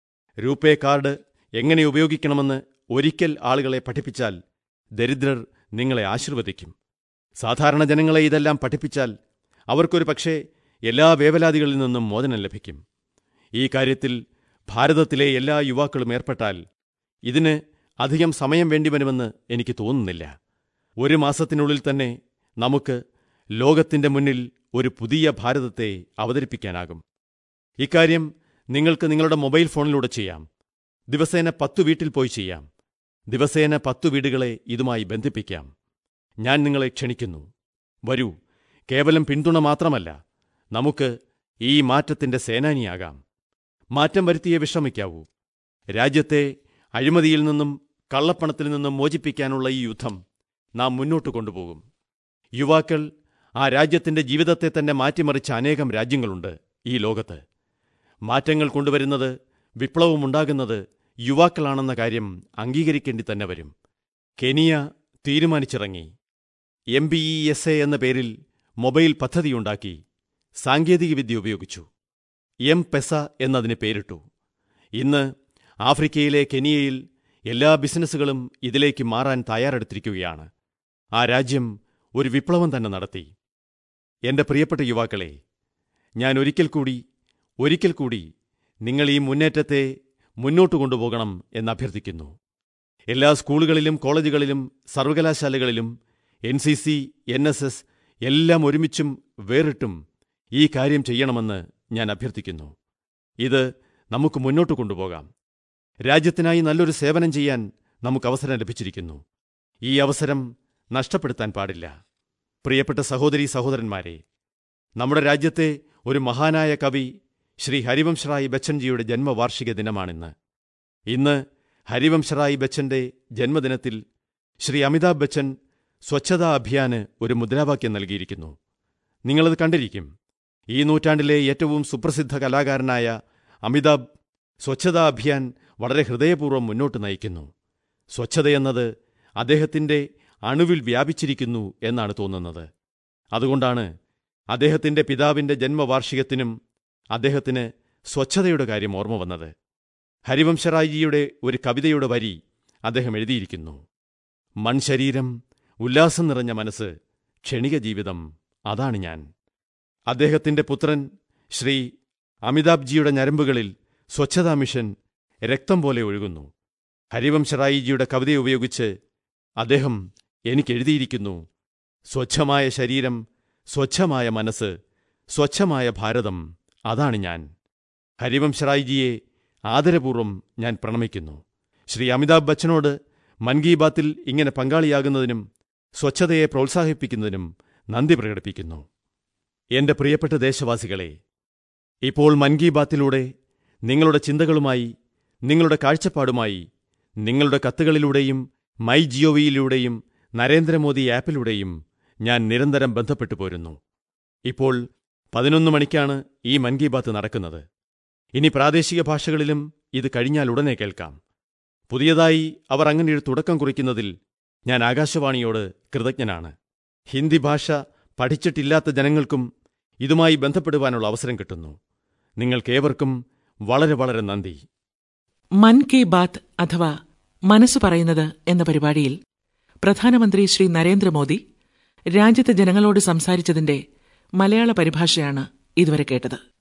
രൂപേ കാർഡ് എങ്ങനെ ഉപയോഗിക്കണമെന്ന് ഒരിക്കൽ ആളുകളെ പഠിപ്പിച്ചാൽ ദരിദ്രർ നിങ്ങളെ ആശീർവദിക്കും സാധാരണ ജനങ്ങളെ ഇതെല്ലാം പഠിപ്പിച്ചാൽ അവർക്കൊരു പക്ഷേ എല്ലാ വേവലാതികളിൽ നിന്നും മോചനം ലഭിക്കും ഈ കാര്യത്തിൽ ഭാരതത്തിലെ എല്ലാ യുവാക്കളും ഏർപ്പെട്ടാൽ ഇതിന് അധികം സമയം വേണ്ടിവരുമെന്ന് എനിക്ക് തോന്നുന്നില്ല ഒരു മാസത്തിനുള്ളിൽ തന്നെ നമുക്ക് ലോകത്തിന്റെ മുന്നിൽ ഒരു പുതിയ ഭാരതത്തെ അവതരിപ്പിക്കാനാകും ഇക്കാര്യം നിങ്ങൾക്ക് നിങ്ങളുടെ മൊബൈൽ ഫോണിലൂടെ ചെയ്യാം ദിവസേന പത്തു വീട്ടിൽ പോയി ചെയ്യാം ദിവസേന പത്തു വീടുകളെ ഇതുമായി ബന്ധിപ്പിക്കാം ഞാൻ നിങ്ങളെ ക്ഷണിക്കുന്നു വരൂ കേവലം പിന്തുണ മാത്രമല്ല നമുക്ക് ഈ മാറ്റത്തിന്റെ സേനാനിയാകാം മാറ്റം വരുത്തിയേ വിശ്രമിക്കാവൂ രാജ്യത്തെ അഴിമതിയിൽ നിന്നും കള്ളപ്പണത്തിൽ നിന്നും മോചിപ്പിക്കാനുള്ള ഈ യുദ്ധം നാം മുന്നോട്ട് കൊണ്ടുപോകും യുവാക്കൾ ആ രാജ്യത്തിന്റെ ജീവിതത്തെ തന്നെ മാറ്റിമറിച്ച അനേകം രാജ്യങ്ങളുണ്ട് ഈ ലോകത്ത് മാറ്റങ്ങൾ കൊണ്ടുവരുന്നത് വിപ്ലവമുണ്ടാകുന്നത് യുവാക്കളാണെന്ന കാര്യം അംഗീകരിക്കേണ്ടി തന്നെ വരും കെനിയ തീരുമാനിച്ചിറങ്ങി M B E S A എന്ന പേരിൽ മൊബൈൽ പദ്ധതിയുണ്ടാക്കി സാങ്കേതികവിദ്യ ഉപയോഗിച്ചു എം പെസ എന്നതിന് പേരിട്ടു ഇന്ന് ആഫ്രിക്കയിലെ കെനിയയിൽ എല്ലാ ബിസിനസ്സുകളും ഇതിലേക്ക് മാറാൻ തയ്യാറെടുത്തിരിക്കുകയാണ് ആ രാജ്യം ഒരു വിപ്ലവം തന്നെ നടത്തി എന്റെ പ്രിയപ്പെട്ട യുവാക്കളെ ഞാൻ ഒരിക്കൽ കൂടി ഒരിക്കൽ കൂടി നിങ്ങൾ ഈ മുന്നേറ്റത്തെ മുന്നോട്ട് കൊണ്ടുപോകണം എന്നഭ്യർത്ഥിക്കുന്നു എല്ലാ സ്കൂളുകളിലും കോളേജുകളിലും സർവകലാശാലകളിലും N C C N S S എല്ലാം ഒരുമിച്ചും വേറിട്ടും ഈ കാര്യം ചെയ്യണമെന്ന് ഞാൻ അഭ്യർത്ഥിക്കുന്നു ഇത് നമുക്ക് മുന്നോട്ട് കൊണ്ടുപോകാം രാജ്യത്തിനായി നല്ലൊരു സേവനം ചെയ്യാൻ നമുക്ക് അവസരം ലഭിച്ചിരിക്കുന്നു ഈ അവസരം നഷ്ടപ്പെടുത്താൻ പാടില്ല പ്രിയപ്പെട്ട സഹോദരീ സഹോദരന്മാരെ നമ്മുടെ രാജ്യത്തെ ഒരു മഹാനായ കവി ശ്രീ ഹരിവംശറായ് ബച്ചൻജിയുടെ ജന്മവാർഷിക ദിനമാണിന്ന് ഇന്ന് ഹരിവംശറായ് ബച്ചന്റെ ജന്മദിനത്തിൽ ശ്രീ അമിതാഭ് ബച്ചൻ സ്വച്ഛതാ അഭിയാന് ഒരു മുദ്രാവാക്യം നൽകിയിരിക്കുന്നു നിങ്ങളത് കണ്ടിരിക്കും ഈ നൂറ്റാണ്ടിലെ ഏറ്റവും സുപ്രസിദ്ധ കലാകാരനായ അമിതാഭ് സ്വച്ഛതാ അഭിയാൻ വളരെ ഹൃദയപൂർവ്വം മുന്നോട്ട് നയിക്കുന്നു സ്വച്ഛതയെന്നത് അദ്ദേഹത്തിന്റെ അണുവിൽ വ്യാപിച്ചിരിക്കുന്നു എന്നാണ് തോന്നുന്നത് അതുകൊണ്ടാണ് അദ്ദേഹത്തിന്റെ പിതാവിന്റെ ജന്മവാർഷികത്തിനും അദ്ദേഹത്തിന് സ്വച്ഛതയുടെ കാര്യം ഓർമ്മ വന്നത് ഹരിവംശറായിജിയുടെ ഒരു കവിതയുടെ വരി അദ്ദേഹം എഴുതിയിരിക്കുന്നു മൺശരീരം ഉല്ലാസം നിറഞ്ഞ മനസ്സ് ക്ഷണിക ജീവിതം അതാണ് ഞാൻ അദ്ദേഹത്തിന്റെ പുത്രൻ ശ്രീ അമിതാഭ്ജിയുടെ ഞരമ്പുകളിൽ സ്വച്ഛതാ മിഷൻ രക്തം പോലെ ഒഴുകുന്നു ഹരിവംശറായിജിയുടെ കവിത ഉപയോഗിച്ച് അദ്ദേഹം എനിക്കെഴുതിയിരിക്കുന്നു സ്വച്ഛമായ ശരീരം സ്വച്ഛമായ മനസ്സ് സ്വച്ഛമായ ഭാരതം അതാണ് ഞാൻ ഹരിവംശറായിജിയെ ആദരപൂർവ്വം ഞാൻ പ്രണമിക്കുന്നു ശ്രീ അമിതാഭ് ബച്ചനോട് മൻ കി ബാത്തിൽ ഇങ്ങനെ പങ്കാളിയാകുന്നതിനും സ്വച്ഛതയെ പ്രോത്സാഹിപ്പിക്കുന്നതിനും നന്ദി പ്രകടിപ്പിക്കുന്നു എന്റെ പ്രിയപ്പെട്ട ദേശവാസികളെ ഇപ്പോൾ മൻ കി ബാത്തിലൂടെ നിങ്ങളുടെ ചിന്തകളുമായി നിങ്ങളുടെ കാഴ്ചപ്പാടുമായി നിങ്ങളുടെ കത്തുകളിലൂടെയും മൈ ജിഒവിയിലൂടെയും നരേന്ദ്രമോദി ആപ്പിലൂടെയും ഞാൻ നിരന്തരം ബന്ധപ്പെട്ടു പോരുന്നു ഇപ്പോൾ പതിനൊന്ന് മണിക്കാണ് ഈ മൻ കി ബാത്ത് നടക്കുന്നത് ഇനി പ്രാദേശിക ഭാഷകളിലും ഇത് കഴിഞ്ഞാൽ ഉടനെ കേൾക്കാം പുതിയതായി അവർ അങ്ങനെയൊരു തുടക്കം കുറിക്കുന്നതിൽ ഞാൻ ആകാശവാണിയോട് കൃതജ്ഞനാണ് ഹിന്ദി ഭാഷ പഠിച്ചിട്ടില്ലാത്ത ജനങ്ങൾക്കും ഇതുമായി ബന്ധപ്പെടുവാനുള്ള അവസരം കിട്ടുന്നു നിങ്ങൾക്കേവർക്കും വളരെ വളരെ നന്ദി മൻ കി ബാത്ത് അഥവാ മനസ്സ് പറയുന്നത് എന്ന പരിപാടിയിൽ പ്രധാനമന്ത്രി ശ്രീ നരേന്ദ്രമോദി രാജ്യത്തെ ജനങ്ങളോട് സംസാരിച്ചതിന്റെ മലയാള പരിഭാഷയാണ് ഇതുവരെ കേട്ടത്